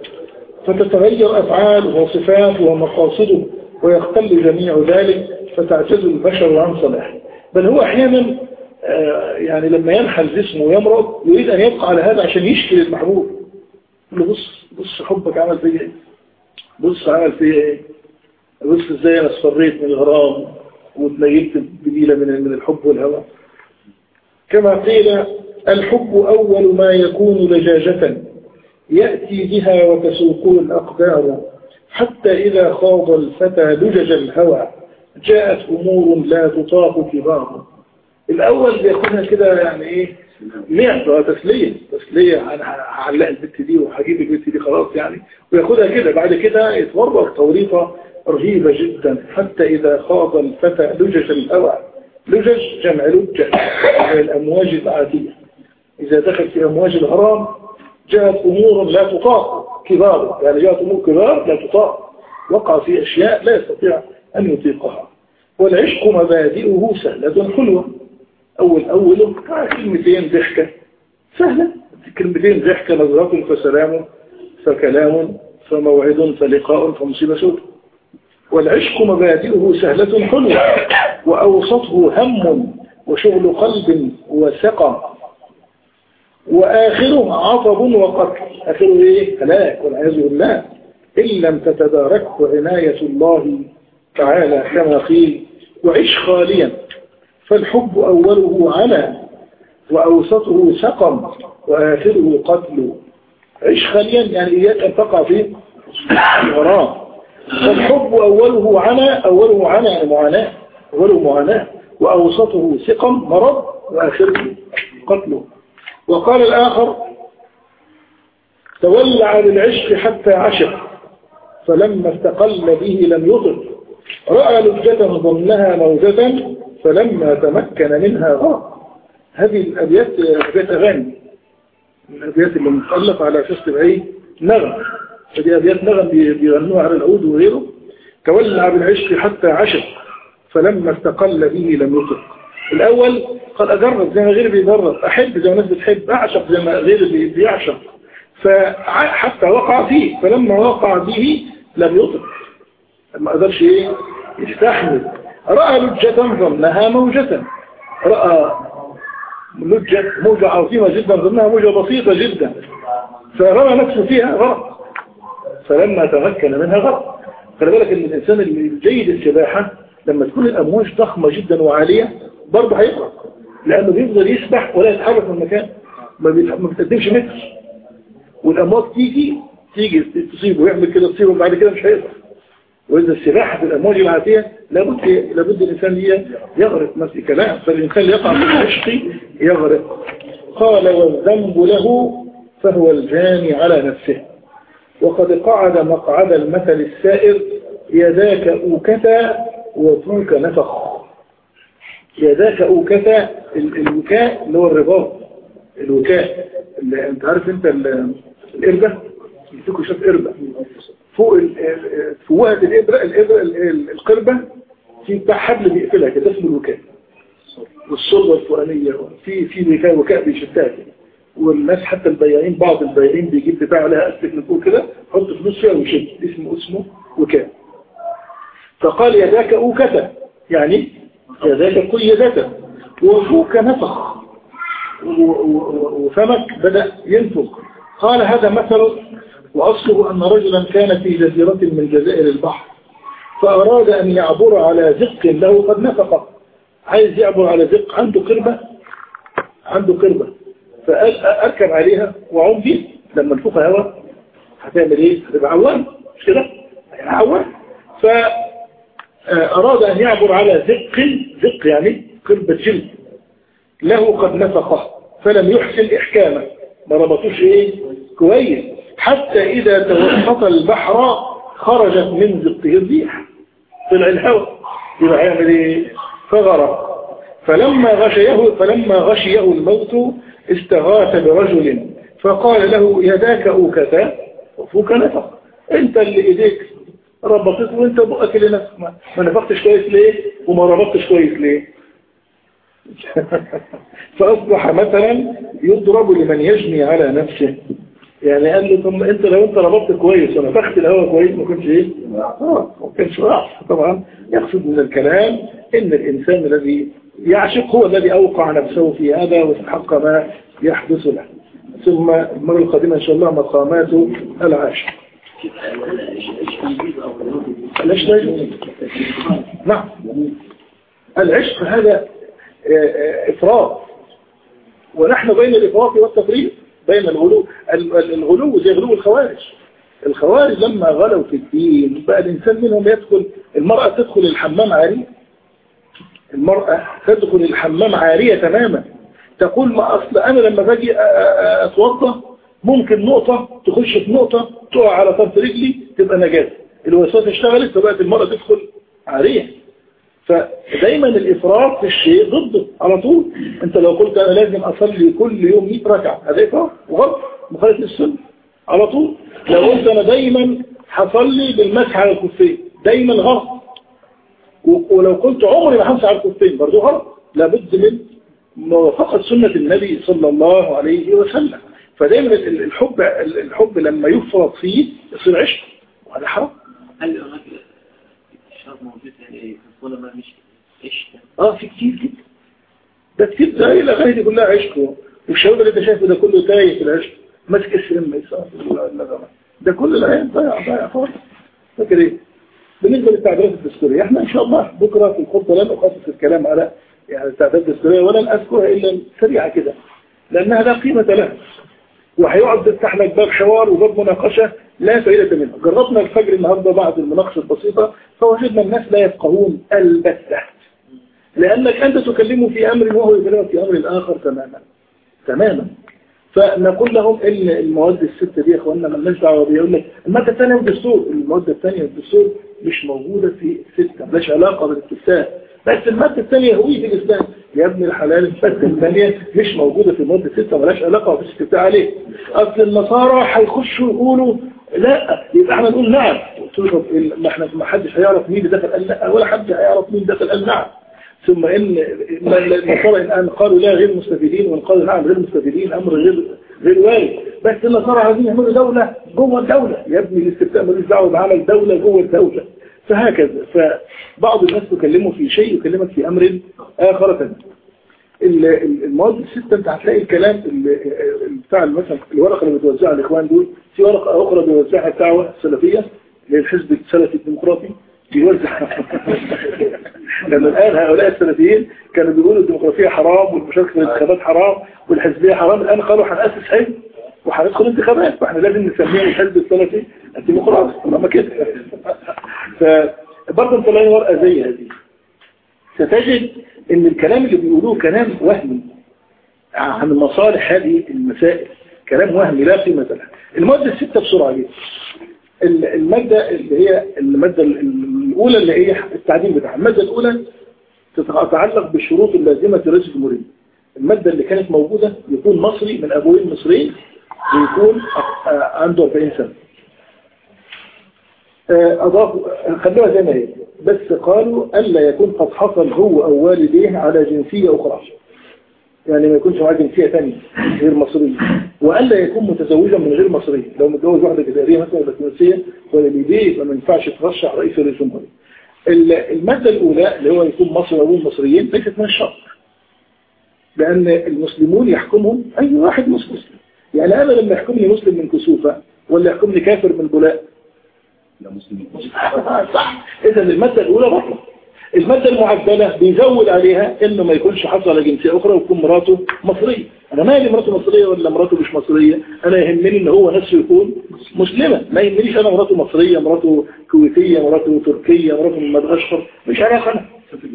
فتتغير أفعاله وصفاته ومقاصده ويختل جميع ذلك فتعتز البشر عن صلاحه بل هو أحيانا آه، يعني لما ينحل جسمه ويمرض يريد أن يبقى على هذا عشان يشكي للمحبوب يقول له بص بص حبك عمل فيا ايه بص عمل فيا ايه بص ازاي انا اصفريت من الغرام وتنيلت بديلة من من الحب والهوى كما قيل الحب أول ما يكون لجاجة يأتي بها وتسوقه الأقدار حتى إذا خاض الفتى لجج الهوى جاءت أمور لا تطاق كبار الأول بياخدها كده يعني إيه لعبة تسلية تسلية أنا هعلق البت دي وهجيب البت دي خلاص يعني وياخدها كده بعد كده يتورط توريطة رهيبة جدا حتى إذا خاض الفتى لجج الهوى لجج جمع لجة الأمواج العادية إذا دخل في أمواج الغرام جاءت أمور لا تطاق كبار يعني جاءت أمور كبار لا تطاق وقع في أشياء لا يستطيع أن يطيقها والعشق مبادئه سهلة حلوة أول أوله كلمتين ضحكة سهلة كلمتين ضحكة نظرة فسلام فكلام فموعد فلقاء فمصيبة سود والعشق مبادئه سهلة حلوة وأوسطه هم وشغل قلب وثقة وآخره عطب وقتل آخره إيه؟ هلاك والعياذ بالله إن لم تتداركه عناية الله تعالى كما قيل وعش خاليا فالحب أوله على وأوسطه سقم وآخره قتل عش خاليا يعني إياك أن تقع في وراه فالحب أوله على أوله على يعني معاناة أوله معاناة وأوسطه سقم مرض وآخره قتله وقال الآخر تولع للعشق حتى عشق فلما استقل به لم يطل رأى لجة ظنها موجة فلما تمكن منها غاق هذه الأبيات أبيات أغاني الأبيات اللي متألف على أساس تبقى نغم هذه أبيات نغم بيغنوها على العود وغيره تولع بالعشق حتى عشق فلما استقل به لم يطق الأول قال أجرب زي ما غيري بيجرب أحب زي ما الناس بتحب أعشق زي ما غيري بيعشق فحتى وقع فيه فلما وقع به لم يطق ما قدرش ايه يستحمل رأى لجة ظنها موجة رأى لجة موجة عظيمة جدا ظنها موجة بسيطة جدا فرمى نفسه فيها غرق فلما تمكن منها غرق خلي بالك ان الانسان الجيد السباحة لما تكون الامواج ضخمة جدا وعالية برضه هيغرق لانه بيفضل يسبح ولا يتحرك من مكان ما بتقدمش متر والامواج تيجي تيجي تصيبه ويعمل كده تصيبه بعد كده مش هيقدر وإذا السباحة في الأمواج العاتية لابد لابد الإنسان يغرق ما في كلام فالإنسان يقع في العشق يغرق قال والذنب له فهو الجاني على نفسه وقد قعد مقعد المثل السائر يداك أوكتا وطوك نفخ يداك أوكتا الوكاء اللي هو الرباط الوكاء اللي انت عارف انت الإربة يمسكوا شاف إربة فوق فوقة الإبرة الإبرة القربة في بتاع حبل بيقفلها كده اسمه الوكاء والصلبة الفوقانية في في وكاء وكاء بيشتها كده والناس حتى البياعين بعض البياعين بيجيب بتاع لها أسلك من فوق كده حط فلوس فيها ويشد اسمه اسمه وكاء فقال يداك أوكتا يعني يداك قيدتا وفوك نفخ وفمك بدأ ينفخ قال هذا مثل وأصله أن رجلا كان في جزيرة من جزائر البحر فأراد أن يعبر على زق له قد نفق عايز يعبر على زق عنده قربة عنده قربة فأركب عليها وعم بيه لما نفخ هوا هتعمل ايه هتبقى عوام مش كده عوام فأراد أن يعبر على زق زق يعني قربة جلد له قد نفقه فلم يحسن إحكامه ما ربطوش إيه كويس حتى إذا توسط البحر خرجت من زقه الريح طلع الهواء يبقى هيعمل إيه فغرق فلما غشيه فلما غشيه الموت استغاث برجل فقال له يداك أوكتا وفوك نفق انت اللي ايديك ربطت وانت بقك اللي نفق ما نفقتش كويس ليه وما ربطتش كويس ليه فأصبح مثلا يضرب لمن يجني على نفسه يعني قال له طب انت لو انت ربطت كويس ونفخت الهواء كويس ما كنتش ايه اه ما كنتش راح طبعا يقصد من الكلام ان الانسان الذي يعشق هو الذي اوقع نفسه في هذا واستحق ما يحدث له ثم المرة القادمة إن شاء الله مقامات العاشر العشق نعم العشق هذا إفراط ونحن بين الإفراط والتفريط بين الغلو الغلو زي غلو الخوارج الخوارج لما غلوا في الدين بقى الإنسان منهم يدخل المرأة تدخل الحمام عارية المرأة تدخل الحمام عارية تماما تقول ما أصل أنا لما باجي أتوضى ممكن نقطة تخش في نقطة تقع على طرف رجلي تبقى نجاة الوسواس اشتغلت فبقت المرأة تدخل عارية فدايما الإفراط في الشيء ضده على طول انت لو قلت أنا لازم أصلي كل يوم 100 ركعة هذا إفراط وغلط مخالف السنة على طول لو قلت أنا دايما هصلي بالمسح على الكفين دايما غلط ولو قلت عمري ما همسح على الكفين برضه غلط لابد من موافقة سنة النبي صلى الله عليه وسلم فدايما الحب الحب لما يفرط فيه يصير عشق وهذا حرام هل الشرط موجود يعني ولا ما مش عشق اه في كتير كده ده كتير ده الاغاني دي كلها عشق والشباب اللي انت شايفه ده كله تايه في العشق ماسك السم ده كل العين ضيع ضيع خالص فاكر ايه بالنسبه للتعبيرات الدستوريه احنا ان شاء الله بكره في الخطه لن اخصص الكلام على يعني التعداد الدستورية ولن أذكرها إلا سريعة كده لأنها لا قيمة لها وهيقعد يفتح لك باب حوار وباب مناقشة لا فائدة منها جربنا الفجر النهاردة بعد المناقشة البسيطة فوجدنا الناس لا يفقهون البتة لأنك أنت تكلمه في أمر وهو يكلمك في أمر آخر تماما تماما فنقول لهم ان المواد الستة دي يا اخواننا مالناش دعوه بيها يقول لك الماده الثانيه والدستور الماده الثانيه والدستور مش موجوده في ستة مالهاش علاقه بالاستفتاء بس المادة الثانية هوية الإسلام يا ابن الحلال المادة الثانية مش موجودة في المادة الستة ملاش علاقة بالاستفتاء عليه أصل النصارى هيخشوا يقولوا لا يبقى احنا نقول نعم قلت له ما احنا ما حدش هيعرف مين دخل قال لا ولا حد هيعرف مين دخل قال نعم ثم ان النصارى الان قالوا لا غير مستفيدين وان قالوا نعم غير مستفيدين امر غير غير وارد بس النصارى عايزين يعملوا دولة جوه الدولة يا ابني الاستفتاء ملوش دعوه بعمل دولة جوه الدولة فهكذا فبعض الناس تكلمه في شيء يكلمك في أمر آخر ثاني المواد الستة انت هتلاقي الكلام بتاع مثلا الورقة اللي بتوزعها الإخوان دول في ورقة أخرى بيوزعها الدعوة السلفية للحزب السلفي الديمقراطي بيوزع لأن الآن هؤلاء السلفيين كانوا بيقولوا الديمقراطية حرام والمشاركة في الانتخابات حرام والحزبية حرام الآن قالوا هنأسس حزب وهندخل انتخابات فاحنا لازم نسميه الحزب السلفي الديمقراطي ما كده فبرضه انت لاقي ورقه زي هذه ستجد ان الكلام اللي بيقولوه كلام وهمي عن مصالح هذه المسائل كلام وهمي لا قيمه له الماده السته بسرعه جدا الماده اللي هي الماده الاولى اللي هي التعديل بتاعها الماده الاولى تتعلق بالشروط اللازمه لرئيس الجمهوريه الماده اللي كانت موجوده يكون مصري من ابوين مصريين ويكون عنده 40 سنه أضافوا خلوها زي ما هي بس قالوا ألا يكون قد حصل هو أو والديه على جنسية أخرى يعني ما يكونش معاه جنسية ثانية غير مصرية وألا يكون متزوجا من غير مصرية لو متجوز واحدة جزائرية مثلا ولا تونسية ولا ليبية يبقى ما ينفعش ترشح رئيس الجمهورية المادة الأولى اللي هو يكون مصري أو مصريين ليست من الشرط لأن المسلمون يحكمهم أي واحد مسلم يعني أنا لما يحكمني مسلم من كسوفة ولا يحكمني كافر من بولاء لا مسلمين صح إذا المادة الأولى بطلة المادة المعدلة بيزود عليها انه ما يكونش حصل على جنسية اخرى ويكون مراته مصرية انا مالي مراته مصرية ولا مراته مش مصرية انا يهمني ان هو نفسه يكون مسلمة ما يهمنيش انا مراته مصرية مراته كويتية مراته تركية مراته من مدغشقر مش عارف انا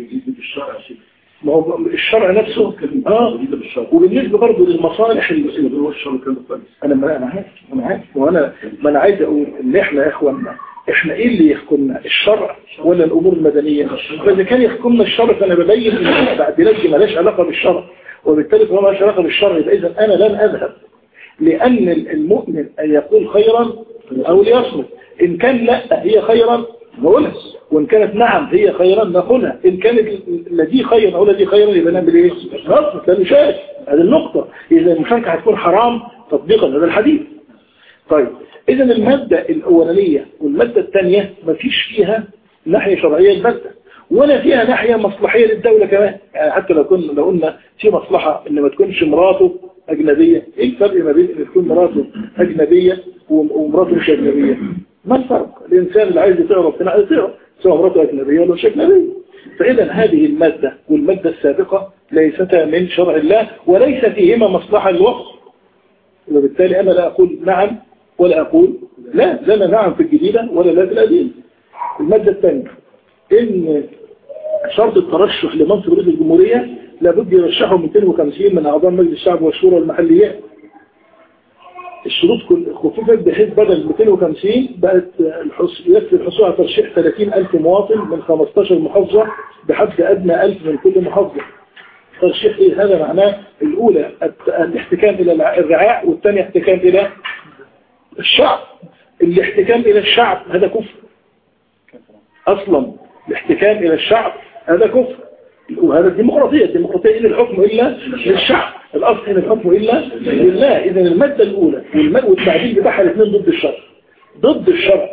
ما هو الشرع نفسه اه وبالنسبة برضه للمصالح اللي هو الشرع كان كويس انا ما انا عارف انا عارف وانا ما انا عايز اقول ان احنا يا اخوانا احنا ايه اللي يحكمنا الشرع ولا الامور المدنية فاذا كان يحكمنا الشرع فانا ببين ان التعديلات دي مالهاش علاقة بالشرع وبالتالي طالما مالهاش علاقة بالشرع يبقى اذا انا لن اذهب لان المؤمن ان يقول خيرا او ليصمت ان كان لا هي خيرا نقولها وإن كانت نعم هي خيرا نقولها إن كانت الذي خيرا أو الذي خيرا يبقى نعمل إيه؟ نصف لا نشارك هذه النقطة إذا المشاركة هتكون حرام تطبيقا هذا الحديث طيب إذا المادة الأولانية والمادة الثانية ما فيش فيها ناحية شرعية البتة ولا فيها ناحية مصلحية للدولة كمان يعني حتى لو كنا لو قلنا في مصلحة إن ما تكونش مراته أجنبية إيه الفرق ما بين إن تكون مراته أجنبية ومراته مش أجنبية ما الفرق الإنسان اللي عايز يطيع ربنا عايز يطيع سواء مراته أجنبية ولا مش أجنبية فإذا هذه المادة والمادة السابقة ليستا من شرع الله وليس فيهما مصلحة للوقت وبالتالي أنا لا أقول نعم ولا أقول لا لا نعم في الجديدة ولا لا في القديمة المادة الثانية إن شرط الترشح لمنصب رئيس الجمهورية لابد يرشحوا 250 من أعضاء مجلس الشعب والشورى والمحليات الشروط كل خففت بحيث بدل 250 بقت الحص... يكفي الحصول على ترشيح 30000 مواطن من 15 محافظة بحد أدنى 1000 من كل محافظة ترشيح إيه هذا معناه الأولى الاحتكام إلى الرعاع والثانية احتكام إلى الشعب الاحتكام إلى الشعب هذا كفر أصلا الاحتكام إلى الشعب هذا كفر وهذا الديمقراطية الديمقراطية إن الحكم إلا للشعب الأصل إن الحكم إلا لله إذا المادة الأولى والتعديل بتاعها الاثنين ضد الشرع ضد الشرع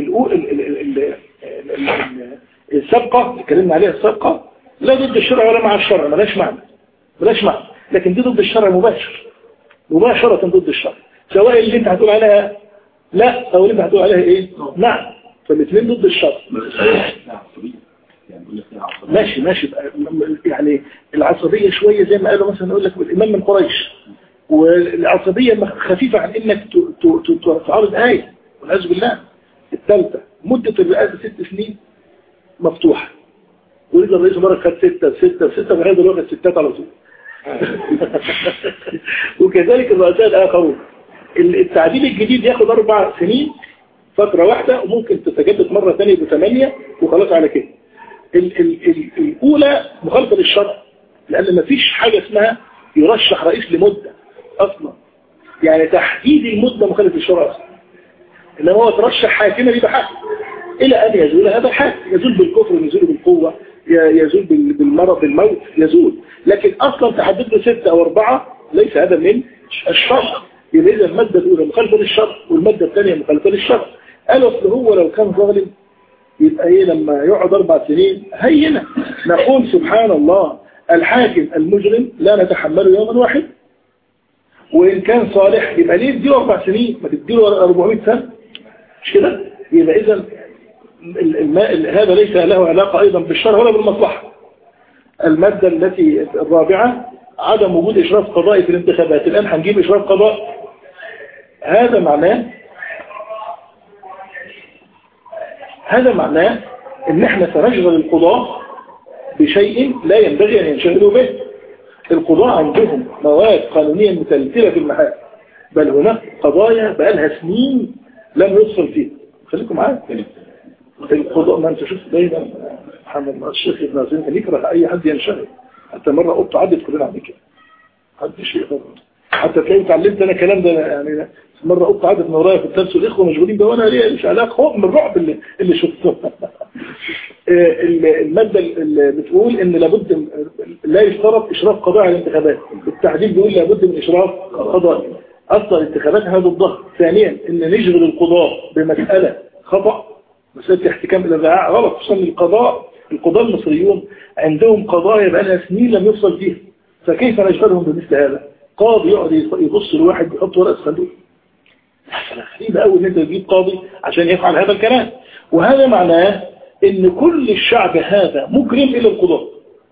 السابقة اللي اتكلمنا عليها السابقة لا ضد الشرع ولا مع الشرع ملاش معنى ملاش معنى لكن دي ضد الشرع مباشر مباشرة ضد الشرع سواء اللي انت هتقول عليها لا او اللي انت هتقول عليها ايه نعم فالاثنين ضد الشرع ماشي ماشي يعني العصبية شوية زي ما قالوا مثلا يقول لك الإمام من قريش والعصبية خفيفة عن إنك تعرض آية والعياذ بالله الثالثة مدة الرئاسة ست سنين مفتوحة ورجل الرئيس مرة خد ستة ستة ستة وهذا الوقت ستات على طول وكذلك الرؤساء الآخرون التعديل الجديد ياخد أربع سنين فترة واحدة وممكن تتجدد مرة ثانية بثمانية وخلاص على كده ال ال ال الأولى مخالفة للشرع لأن ما فيش حاجة اسمها يرشح رئيس لمدة أصلا يعني تحديد المدة مخالف للشرع أصلا إنما هو ترشح حاكمة دي بحق إلى أن يزول هذا الحاكم يزول بالكفر يزول بالقوة يزول بالمرض بالموت يزول لكن أصلا تحدد له ستة أو أربعة ليس هذا من الشرع يبقى إذا المادة الأولى مخالفة للشرع والمادة الثانية مخالفة للشرع قال أصل هو لو كان ظالم يبقى ايه لما يقعد اربع سنين هينا نقول سبحان الله الحاكم المجرم لا نتحمله يوما واحد وإن كان صالح يبقى ليه تديله أربع سنين ما تديله 400 سنة مش كده يبقى إذا هذا ليس له علاقة أيضا بالشرع ولا بالمصلحة المادة التي الرابعة عدم وجود إشراف قضائي في الانتخابات الآن هنجيب إشراف قضاء هذا معناه هذا معناه ان احنا سنشغل القضاء بشيء لا ينبغي ان ينشغلوا به القضاء عندهم مواد قانونية متلتلة في المحاكم بل هناك قضايا بقالها سنين لم يوصل فيها خليكم معايا القضاء ما انت شفت دايما محمد الشيخ ابن عزيز كان يكره اي حد ينشغل حتى مرة قلت عدت كلنا عن كده حد شيء حتى تلاقي اتعلمت انا الكلام ده يعني مرة قلت عدد من ورايا في الدرس والإخوة مشغولين ده وأنا ليه مش علاقة خوف من الرعب اللي, اللي شفته المادة اللي بتقول إن لابد لا يشترط إشراف قضاء على الانتخابات التعديل بيقول لابد من إشراف قضاء أصلا الانتخابات هذا الضغط ثانيا إن نشغل القضاء بمسألة خطأ مسألة احتكام إلى الرعاع غلط خصوصا القضاء القضاء المصريون عندهم قضايا بقى لها سنين لم يفصل فيها فكيف نشغلهم بمثل هذا قاضي يقعد يبص لواحد يحط ورقة الصندوق غريبة أول ان انت تجيب قاضي عشان يفعل هذا الكلام وهذا معناه ان كل الشعب هذا مجرم الى القضاء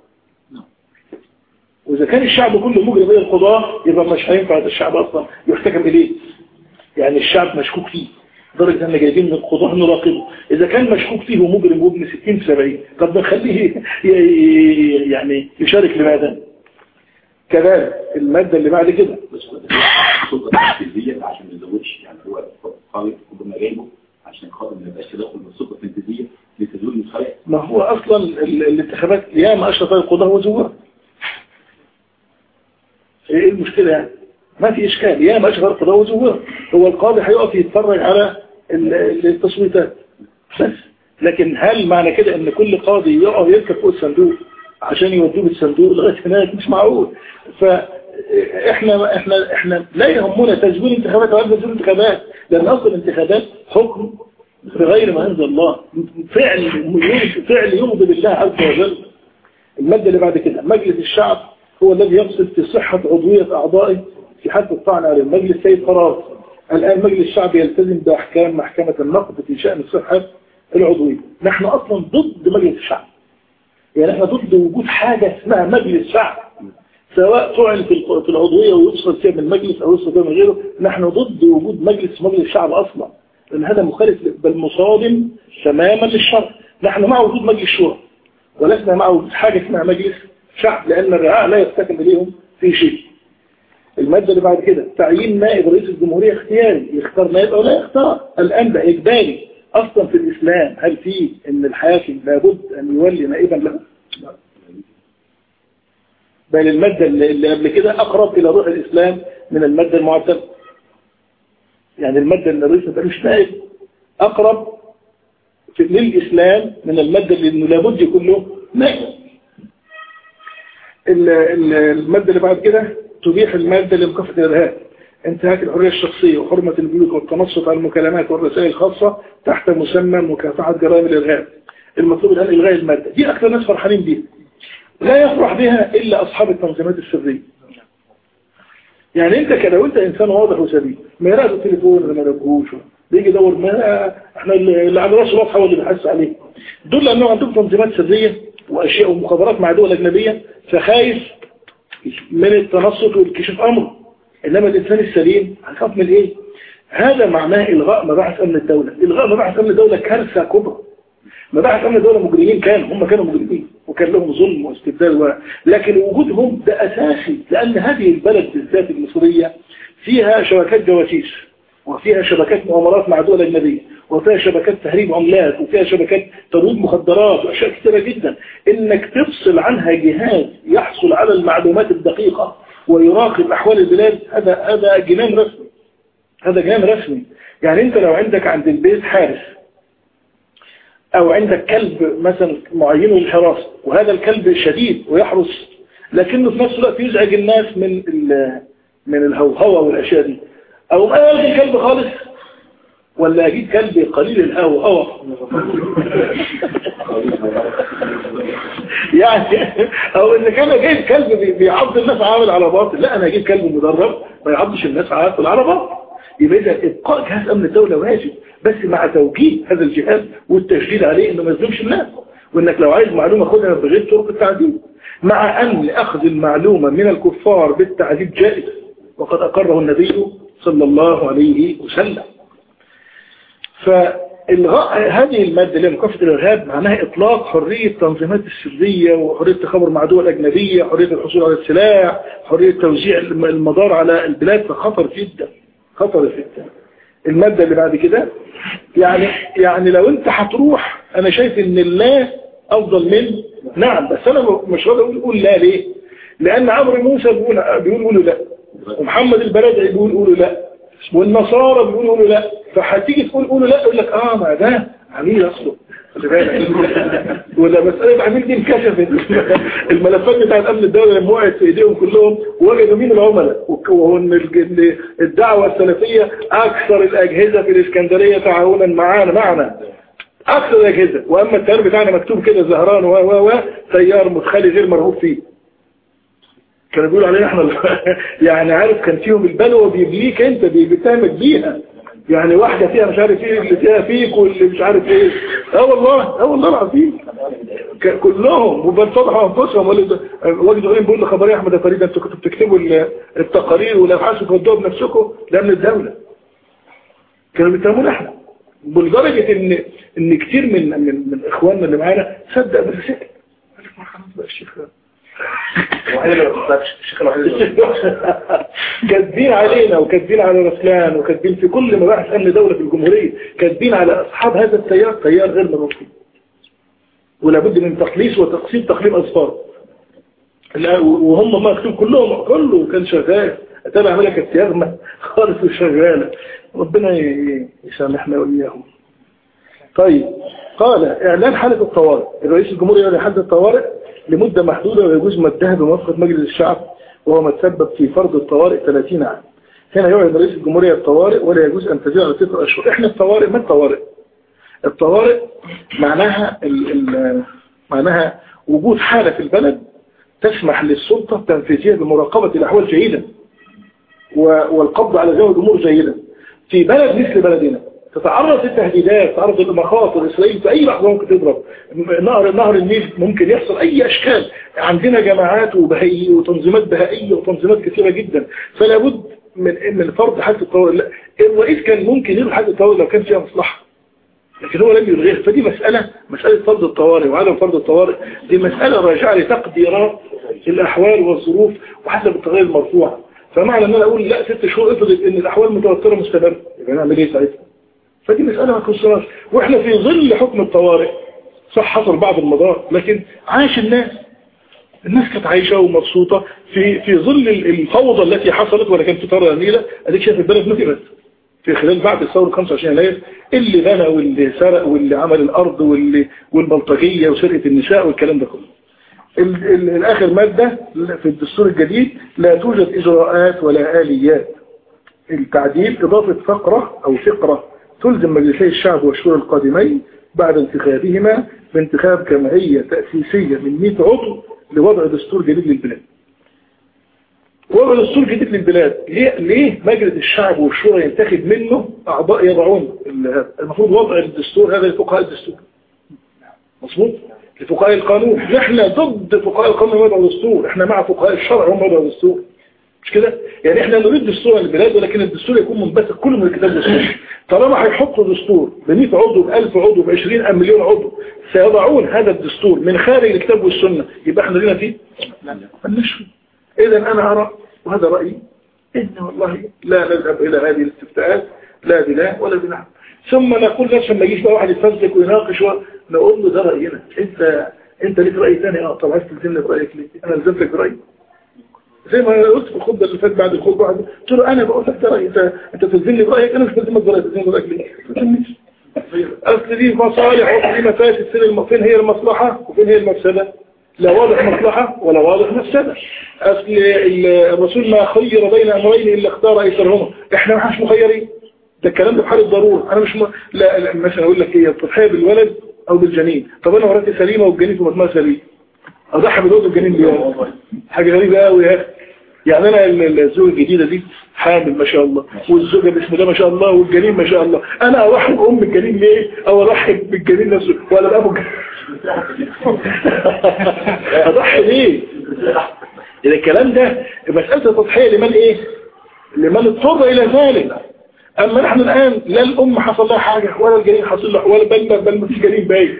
واذا كان الشعب كله مجرم الى القضاء يبقى مش هينفع الشعب اصلا يحتكم اليه يعني الشعب مشكوك فيه درجة ان جايبين من القضاء نراقبه اذا كان مشكوك فيه ومجرم وابن 60 في 70 طب نخليه يعني يشارك لماذا كذلك المادة اللي بعد كده السلطه التنفيذيه عشان ما يزودش يعني هو قوي ربما جايبه عشان خاطر ما يبقاش تدخل من السلطه التنفيذيه لتزويد المصالح ما هو اصلا ال- الانتخابات ياما اشرف القضاء وزورها ايه المشكلة يعني ما في اشكال ياما اشرف القضاء وزورها هو القاضي هيقف يتفرج على ال- التصويتات بس لكن هل معنى كده ان كل قاضي يقف يركب فوق الصندوق عشان يودوه بالصندوق لغايه هناك مش معقول فاحنا احنا احنا لا يهمنا تزوير انتخابات ولا تزوير انتخابات لان اصل الانتخابات حكم بغير ما انزل الله فعل فعل يغضب الله عز وجل المادة اللي بعد كده مجلس الشعب هو الذي يقصد في صحة عضوية أعضائه في حد الطعن عليه مجلس سيد قرار الآن مجلس الشعب يلتزم بأحكام محكمة النقد في شأن صحة العضوية نحن أصلا ضد مجلس الشعب يعني احنا ضد وجود حاجة اسمها مجلس شعب سواء تعلن في الق- في العضوية ويفصل فيها من المجلس أو يفصل فيها من غيره نحن ضد وجود مجلس مجلس شعب أصلا لأن هذا مخالف بل مصادم تماما للشرع نحن مع وجود مجلس شورى ولسنا مع وجود حاجة اسمها مجلس شعب لأن الرعاء لا يستكن إليهم في شيء المادة اللي بعد كده تعيين نائب رئيس الجمهورية اختياري يختار نائب أو لا يختار الآن ده إجباري أصلا في الإسلام هل في أن الحاكم لابد أن يولي نائبا له بل المادة اللي اللي قبل كده أقرب إلى روح الإسلام من المادة المعتمة يعني المادة اللي الرئيس ما مش نائب أقرب في للإسلام من المادة اللي إنه لابد يكون له نائب ال- ال- المادة اللي بعد كده تبيح المادة لمكافحة الإرهاب انتهاك الحرية الشخصية وحرمة البيوت والتنصت على المكالمات والرسائل الخاصة تحت مسمى مكافحة جرائم الإرهاب المطلوب الآن إلغاء المادة دي أكثر ناس فرحانين بيها لا يفرح بها إلا أصحاب التنظيمات السرية يعني انت كده وانت انسان واضح وسليم ما يراقب التليفون ولا ما يراقبوش بيجي يدور ما احنا اللي اللي على راسه واضحه هو اللي بيحس عليه دول لانه عندهم تنظيمات سريه واشياء ومخابرات مع دول اجنبيه فخايف من التنصت والكشف امره انما الانسان السليم هيخاف من ايه هذا معناه الغاء مباحث امن الدوله الغاء مباحث امن الدوله كارثه كبرى مباحث امن الدوله مجرمين كانوا هم كانوا مجرمين وكان لهم ظلم واستبدال و... لكن وجودهم ده اساسي لان هذه البلد بالذات المصريه فيها شبكات جواسيس وفيها شبكات مؤامرات مع دول اجنبيه وفيها شبكات تهريب عملات وفيها شبكات ترويج مخدرات واشياء كثيره جدا انك تفصل عنها جهاز يحصل على المعلومات الدقيقه ويراقب احوال البلاد هذا هذا جنان رسمي هذا جنان رسمي يعني انت لو عندك عند البيت حارس او عندك كلب مثلا معين للحراسة وهذا الكلب شديد ويحرس لكنه في نفس الوقت يزعج الناس من ال- من الهوهوة والاشياء دي او ما يلغي الكلب خالص ولا اجيب كلب قليل الهوهوة يعني او ان كان جايب كلب بي- بيعض الناس عامل على باطل لا انا اجيب كلب مدرب ما يعضش الناس عامل على باطل يبقى اذا ابقاء جهاز امن الدوله واجب بس مع توجيه هذا الجهاز والتشديد عليه انه ما يظلمش الناس وانك لو عايز معلومه خدها بغير طرق التعذيب مع ان اخذ المعلومه من الكفار بالتعذيب جائز وقد اقره النبي صلى الله عليه وسلم فالغاء هذه المادة اللي هي مكافحة الإرهاب معناها إطلاق حرية التنظيمات السرية وحرية التخابر مع دول أجنبية حرية الحصول على السلاح حرية توزيع الم- المدار على البلاد فخطر جدا خطر جدا المادة اللي بعد كده يعني يعني لو أنت هتروح أنا شايف إن الله أفضل من نعم بس أنا مش راضي أقول قول لا ليه لأن عمرو موسى بيقول بيقول قولوا لا ومحمد البلدعي بيقول قولوا لا والنصارى بيقولوا قولوا لا فهتيجي تقول قولوا لا يقول لك اه ما ده عميل اصله خلي بالك ولا مسألة العميل دي انكشفت الملفات بتاعت أمن الدولة لما وقعت في إيديهم كلهم وجدوا مين العملاء وك- وإن الج- الدعوة السلفية أكثر الأجهزة في الإسكندرية تعاونا معانا معنا أكثر الأجهزة وأما التيار بتاعنا مكتوب كده زهران و و و تيار مدخلي غير مرغوب فيه كانوا بيقولوا علينا احنا ال- يعني عارف كان فيهم البلوى بيبليك انت بي- بيتهمك بيها يعني واحدة فيها مش عارف ايه اللي فيها فيك واللي مش عارف ايه اه والله اه والله العظيم ك- كلهم وبنفضحوا انفسهم واللي واجد غريب بيقول لخبر يا احمد يا فريد انتوا كنتوا بتكتبوا ال- التقارير والابحاث وتودوها بنفسكم لامن الدوله كانوا بيتهمونا احنا لدرجه ان ان كتير من من من اخواننا اللي معانا صدق بالرسائل قال لك ما خلاص بقى الشيخ الوحيد اللي ما بيصدقش الشيخ الوحيد اللي كاتبين علينا وكاتبين على رسلان وكاتبين في كل مباحث امن دولة في الجمهورية كاتبين على اصحاب هذا التيار تيار غير مرغوب ولابد من تقليص وتقسيم تقليم اصفار لا وهم مكتوب كلهم كله كان شغال اتابع ملكة يغمى خالص وشغالة ربنا ي- يسامحنا وإياهم طيب قال إعلان حالة الطوارئ الرئيس الجمهوري يعلن حالة الطوارئ لمدة محدودة ويجوز مدها بموافقة مجلس الشعب وهو ما تسبب في فرض الطوارئ 30 عام هنا يعلن رئيس الجمهورية الطوارئ ولا يجوز أن تزيد على ست أشهر إحنا الطوارئ ما الطوارئ الطوارئ معناها ال ال معناها وجود حالة في البلد تسمح للسلطة التنفيذية بمراقبة الأحوال جيدا و- والقبض على ذوي الأمور جيدا في بلد مثل بلدنا تتعرض للتهديدات تتعرض للمخاطر إسرائيل في أي لحظة ممكن تضرب نهر نهر النيل ممكن يحصل أي أشكال عندنا جماعات وبهائية وتنظيمات بهائية وتنظيمات كثيرة جدا فلا بد من من فرض حالة الطوارئ لا، الرئيس كان ممكن يلغي حالة الطوارئ لو كان فيها مصلحة لكن هو لم يلغيها فدي مسألة مسألة فرض الطوارئ وعدم فرض الطوارئ دي مسألة راجعة لتقديرات الأحوال والظروف وحسب التغير المرفوع فمعنى ان انا اقول لا ست شهور افرض ان الاحوال متوتره مستمره يبقى نعمل ايه ساعتها فدي مساله ما تخصناش واحنا في ظل حكم الطوارئ صح حصل بعض المضار لكن عاش الناس الناس كانت عايشه ومبسوطه في في ظل الفوضى التي حصلت ولا كانت في طاره نيله اديك شايف البلد نفرت في خلال بعد الثوره 25 يناير اللي غنى واللي سرق واللي عمل الارض واللي والبلطجيه وسرقه النساء والكلام ده كله ال- ال- الآخر مادة في الدستور الجديد لا توجد إجراءات ولا آليات التعديل إضافة فقرة أو فقرة تلزم مجلسي الشعب والشورى القادمين بعد انتخابهما بانتخاب جمعية تأسيسية من 100 عضو لوضع دستور جديد للبلاد وضع دستور جديد للبلاد ليه, ليه مجلس الشعب والشورى ينتخب منه أعضاء يضعون ال- المفروض وضع الدستور هذا لفقهاء الدستور مظبوط لفقهاء القانون احنا ضد فقهاء القانون وضع دستور احنا مع فقهاء الشرع هم وضع دستور مش كده يعني احنا نريد دستور للبلاد ولكن الدستور يكون منبثق كله من الكتاب والسنه طالما هيحطوا دستور ب 100 عضو ب 1000 عضو ب 20 مليون عضو سيضعون هذا الدستور من خارج الكتاب والسنه يبقى احنا لنا فيه مالناش فيه اذا انا ارى وهذا رايي ان والله لا نذهب الى هذه الاستفتاءات لا بلا ولا بنعم ثم نقول ليش ما يجيش بقى واحد يتفزلك ويناقش و- نقول له ده راينا انت انت ليك راي ثاني اه طب عايز تلزمني برايك ليه انا لزمتك برايي زي ما أنا قلت في الخطبه اللي فاتت بعد الخطبه واحد قلت له انا بقول لك ده رايي انت انت تلزمني برايك انا مش بلزمك برايك تلزمني برايك ليه ما تلزمنيش. اصل دي مصالح واصل دي مفاسد فين الم- فين هي المصلحه وفين هي المفسده لا واضح مصلحة ولا واضح مفسدة أصل ال- الرسول ما خير بين أمرين إلا اختار أيسرهما إحنا ما مش مخيرين ده الكلام ده في حالة ضرورة أنا مش م... لا, لا مثلا أقول لك إيه التضحية بالولد أو بالجنين طب أنا مراتي سليمة والجنين في بطنها سليم أضحي بالولد والجنين ليه حاجة غريبة قوي يا أخي يعني أنا ال- ال- الزوجة الجديدة دي حامل ما شاء الله والزوجة باسم ده ما شاء الله والجنين ما شاء الله أنا أضحي بأم الجنين ليه أو أضحي بالجنين نفسه ولا بأبو الجنين أضحي ليه إذا الكلام ده مسألة التضحية لمن إيه لمن اضطر إلى ذلك أما نحن الآن لا الأم حصل لها حاجة ولا الجنين حصل لها ولا بل بل ما فيش جنين باين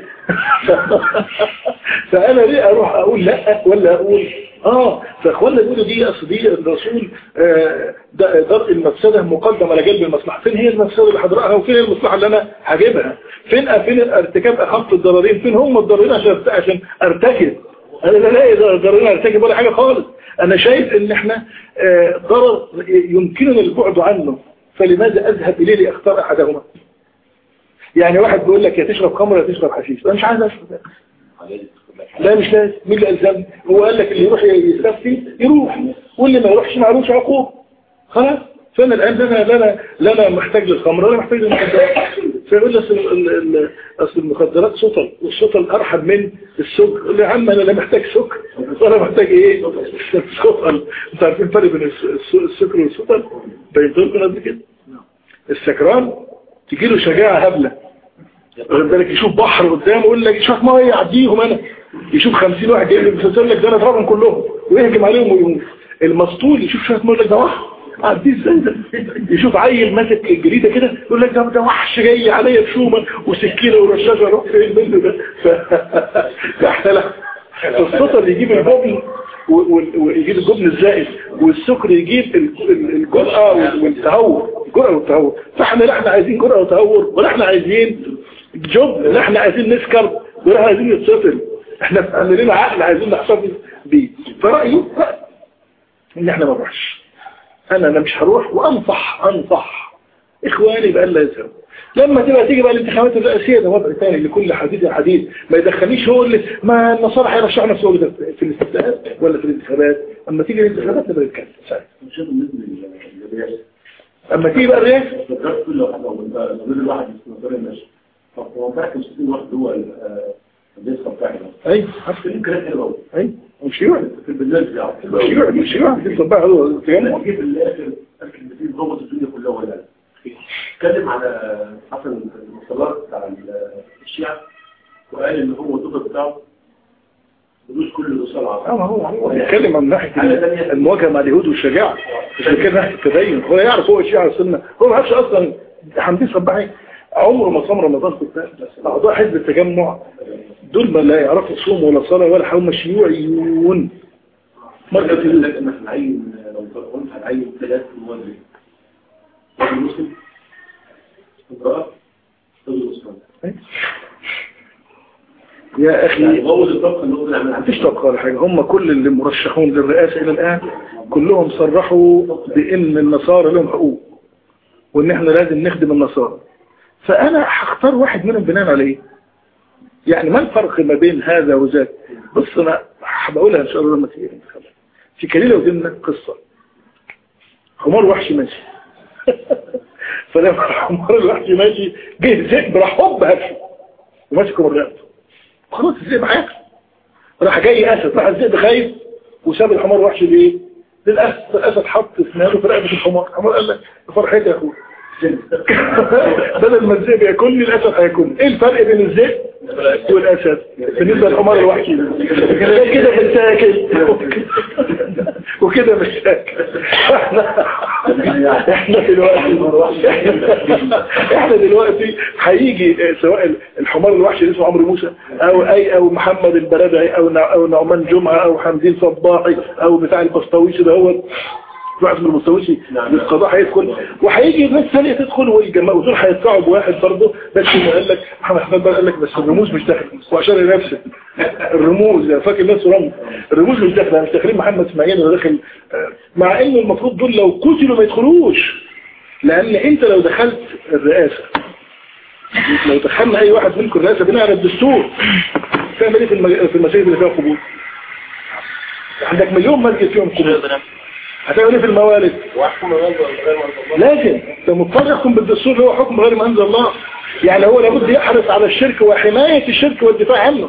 فأنا ليه أروح أقول لا ولا أقول آه فأخوانا يقولوا دي أصل دي الرسول آه، د- درء المفسدة مقدم على جلب المصلحة فين هي المفسدة اللي هدرأها وفين هي المصلحة اللي أنا هجيبها فين فين ارتكاب أخف الضررين فين هم الضررين عشان عشان أرتكب أنا لا لاقي ضررين أرتكب ولا حاجة خالص أنا شايف إن إحنا آه، ضرر يمكننا البعد عنه فلماذا أذهب إليه لأختار أحدهما يعني واحد بيقول لك يا تشرب خمر يا تشرب حشيش أنا مش عايز أشرب ده. لا مش لازم مين اللي ألزمني هو قال لك اللي يروح يستفتي يروح واللي ما يروحش ما عليهوش عقوبة خلاص فأنا الآن لا أنا لا أنا لا أنا محتاج للخمر ولا محتاج للمخدرات فيقول لي أصل ال- ال- أصل المخدرات سطل والسطل أرحب من السكر يقول لي يا عم أنا لا محتاج سكر ولا محتاج إيه سطل أنتوا عارفين الفرق بين الس- الس- السكر والسطل بينتوا لكم قبل كده السكران تجي له شجاعة هبلة واخد بالك يشوف بحر قدامه يقول لك شوف ما يعديهم انا يشوف 50 واحد جاي يقول لك ده انا اضربهم كلهم ويهجم عليهم ويموت المسطول يشوف شويه يقول لك ده وحش عديه ازاي ده يشوف عيل ماسك الجريده كده يقول لك ده ده وحش جاي عليا بشومه وسكينه ورشاشه اروح فين منه ده ف- فاحنا لا الصوت اللي يجيب الجبن و- و- ويجيب الجبن الزائد والسكر يجيب ال- ال- الجرأة وال- والتهور الجرأة والتهور فاحنا لا احنا عايزين جرأة وتهور ولا احنا عايزين جبن لا احنا عايزين نسكر ولا احنا عايزين نتسطل احنا عندنا عقل عايزين نحتفظ بيه فرأيي رأي ان احنا ما نروحش انا انا مش هروح وانصح انصح اخواني بأن لا يذهبوا لما تبقى تيجي بقى الانتخابات الرئاسيه ده وضع ثاني لكل حديد حديد ما يدخلنيش هو اللي ما النصارى هيرشحوا نفسه ده في الاستفتاءات ولا في الانتخابات اما تيجي الانتخابات نبقى نتكلم ساعتها شوف بالنسبه للرئاسه اما تيجي بقى الرئاسه فكرت كل واحد لو لو الواحد يستمر المشي طب هو بحكم 60 واحد هو النسخه بتاعته ايوه عارف في امكانيات حلوه ايوه مش يوعد في البرنامج بتاعه مش يوعد مش يوعد دي صباح هو التجمع جه في الاخر الكلمتين ضبط الدنيا كلها ولا اتكلم على حسن المصطلحات بتاع الشيعة وقال ان هو الدكتور بتاعه بدوش كل الرسالة اه ما هو هو بيتكلم عن ناحيه المواجهه مع اليهود والشجاعه مش بيتكلم ناحيه التدين هو يعرف هو الشيعة السنه هو ما يعرفش اصلا حمدين صباحي عمره ما صام رمضان في الثاني اعضاء حزب التجمع دول ما لا يعرفوا صوم ولا صلاه ولا هم شيوعيون مرة يقول لك ان احنا هنعين لو قلت هنعين ثلاث موظفين راجل مسلم امرأة رجل مسلم يا اخي يعني بوظ الطبقة اللي هو بنعمل مفيش طبقة ولا حاجة هم كل اللي مرشحون للرئاسة إلى الآن كلهم صرحوا بأن النصارى لهم حقوق وأن احنا لازم نخدم النصارى فأنا هختار واحد منهم بناء على ايه يعني ما الفرق ما بين هذا وذاك بص أنا هبقولها إن شاء الله لما تيجي الانتخابات في كليلة ودمنا قصة حمار وحشي ماشي فلما الحمار الوحشي ماشي جه ذئب راح هوب هاتفه وماسكه من رقبته خلاص الذئب هياكل راح جاي اسد راح الذئب خايف وساب الحمار وحش ليه للاسد الاسد حط اسنانه في رقبه الحمار الحمار قال لك فرحتي يا اخويا بدل ما الذئب ياكلني الاسد هياكلني ايه الفرق بين الذئب والاسد بالنسبه للحمار الوحشي ده كده بنتاكل وكده مشاكل احنا احنا دلوقتي احنا دلوقتي هيجي سواء الحمار الوحشي اللي اسمه عمرو موسى او اي او محمد البردعي او او نعمان جمعه او حمدين صباحي او بتاع البسطويسي ده هو واحد من المستويسي للقضاء هيدخل وهيجي ناس ثانيه تدخل والجماعه ودول هيدفعوا بواحد برضه بس قال لك محمد حسن بقى قال لك بس الرموز مش داخل واشار لنفسه الرموز فاكر نفسه رمز الرموز مش داخله مش داخلين محمد اسماعيل ولا داخل مع ان المفروض دول لو قتلوا ما يدخلوش لان انت لو دخلت الرئاسه لو دخلنا اي واحد منكم الرئاسه بناء على الدستور تعمل ايه في المج- في المساجد اللي فيها قبور عندك مليون مسجد فيهم قبور هتعمل ايه في الموالد لازم انت مضطر يحكم بالدستور اللي هو حكم غير ما انزل الله يعني هو لابد يحرص على الشرك وحماية الشرك والدفاع عنه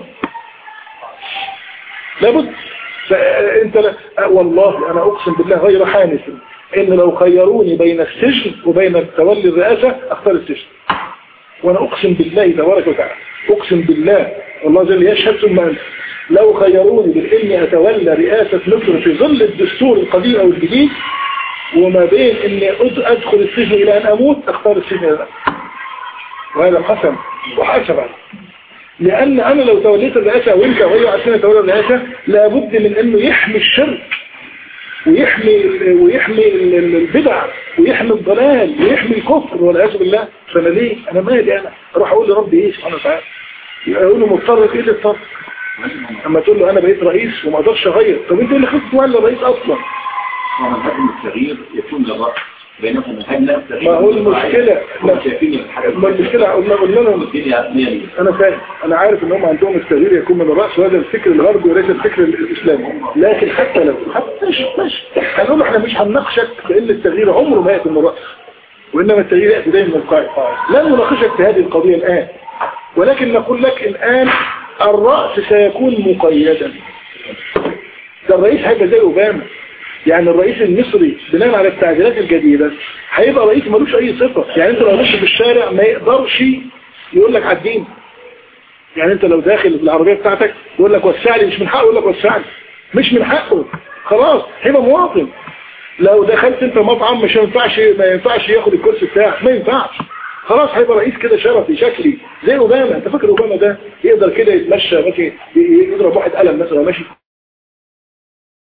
لابد فانت لا والله انا اقسم بالله غير حانس ان لو خيروني بين السجن وبين تولي الرئاسة اختار السجن وانا اقسم بالله تبارك وتعالى اقسم بالله والله جل يشهد ثم انت لو خيروني باني اتولى رئاسة مصر في ظل الدستور القديم او الجديد وما بين اني أد- ادخل السجن الى ان اموت اختار السجن الى ان أموت. وهذا قسم وحسب عليه لان انا لو توليت الرئاسة وانت وهي عشان تولى الرئاسة لابد من انه يحمي الشرك ويحمي ويحمي ال- ال- البدع ويحمي الضلال ويحمي الكفر والعياذ بالله فانا ليه انا مالي انا اروح اقول لربي ايه سبحانه وتعالى يقول له مضطر في ايه اضطر اما تقول له انا بقيت رئيس وما اقدرش اغير طب انت اللي خدت تولى رئيس اصلا ومنهج التغيير يكون للرأي بينما منهج لا التغيير ما هو المشكلة هم شايفين الحاجة ما المشكلة قلنا قلنا لهم الدنيا مية انا فاهم انا عارف ان هم عندهم التغيير يكون من الرأس وهذا الفكر الغربي وليس الفكر الاسلامي لكن حتى لو حتى مش ماشي هنقول له احنا مش هنناقشك بان التغيير عمره ما ياتي من الرأس وانما التغيير ياتي دايما من القاعدة لا نناقشك في هذه القضية الان ولكن نقول لك الان الرأس سيكون مقيدا ده الرئيس هيبقى زي اوباما يعني الرئيس المصري بناء على التعديلات الجديدة هيبقى رئيس ملوش اي صفة يعني انت لو ماشي في الشارع ما يقدرش يقول لك عدين يعني انت لو داخل العربية بتاعتك يقول لك وسع لي مش من حقه يقول لك وسع لي مش من حقه خلاص هيبقى مواطن لو دخلت انت مطعم مش ينفعش ما ينفعش ياخد الكرسي بتاعك ما ينفعش خلاص هيبقى رئيس كده شرفي شكلي زي اوباما انت فاكر اوباما ده يقدر كده يتمشى ماشي يضرب واحد قلم مثلا ماشي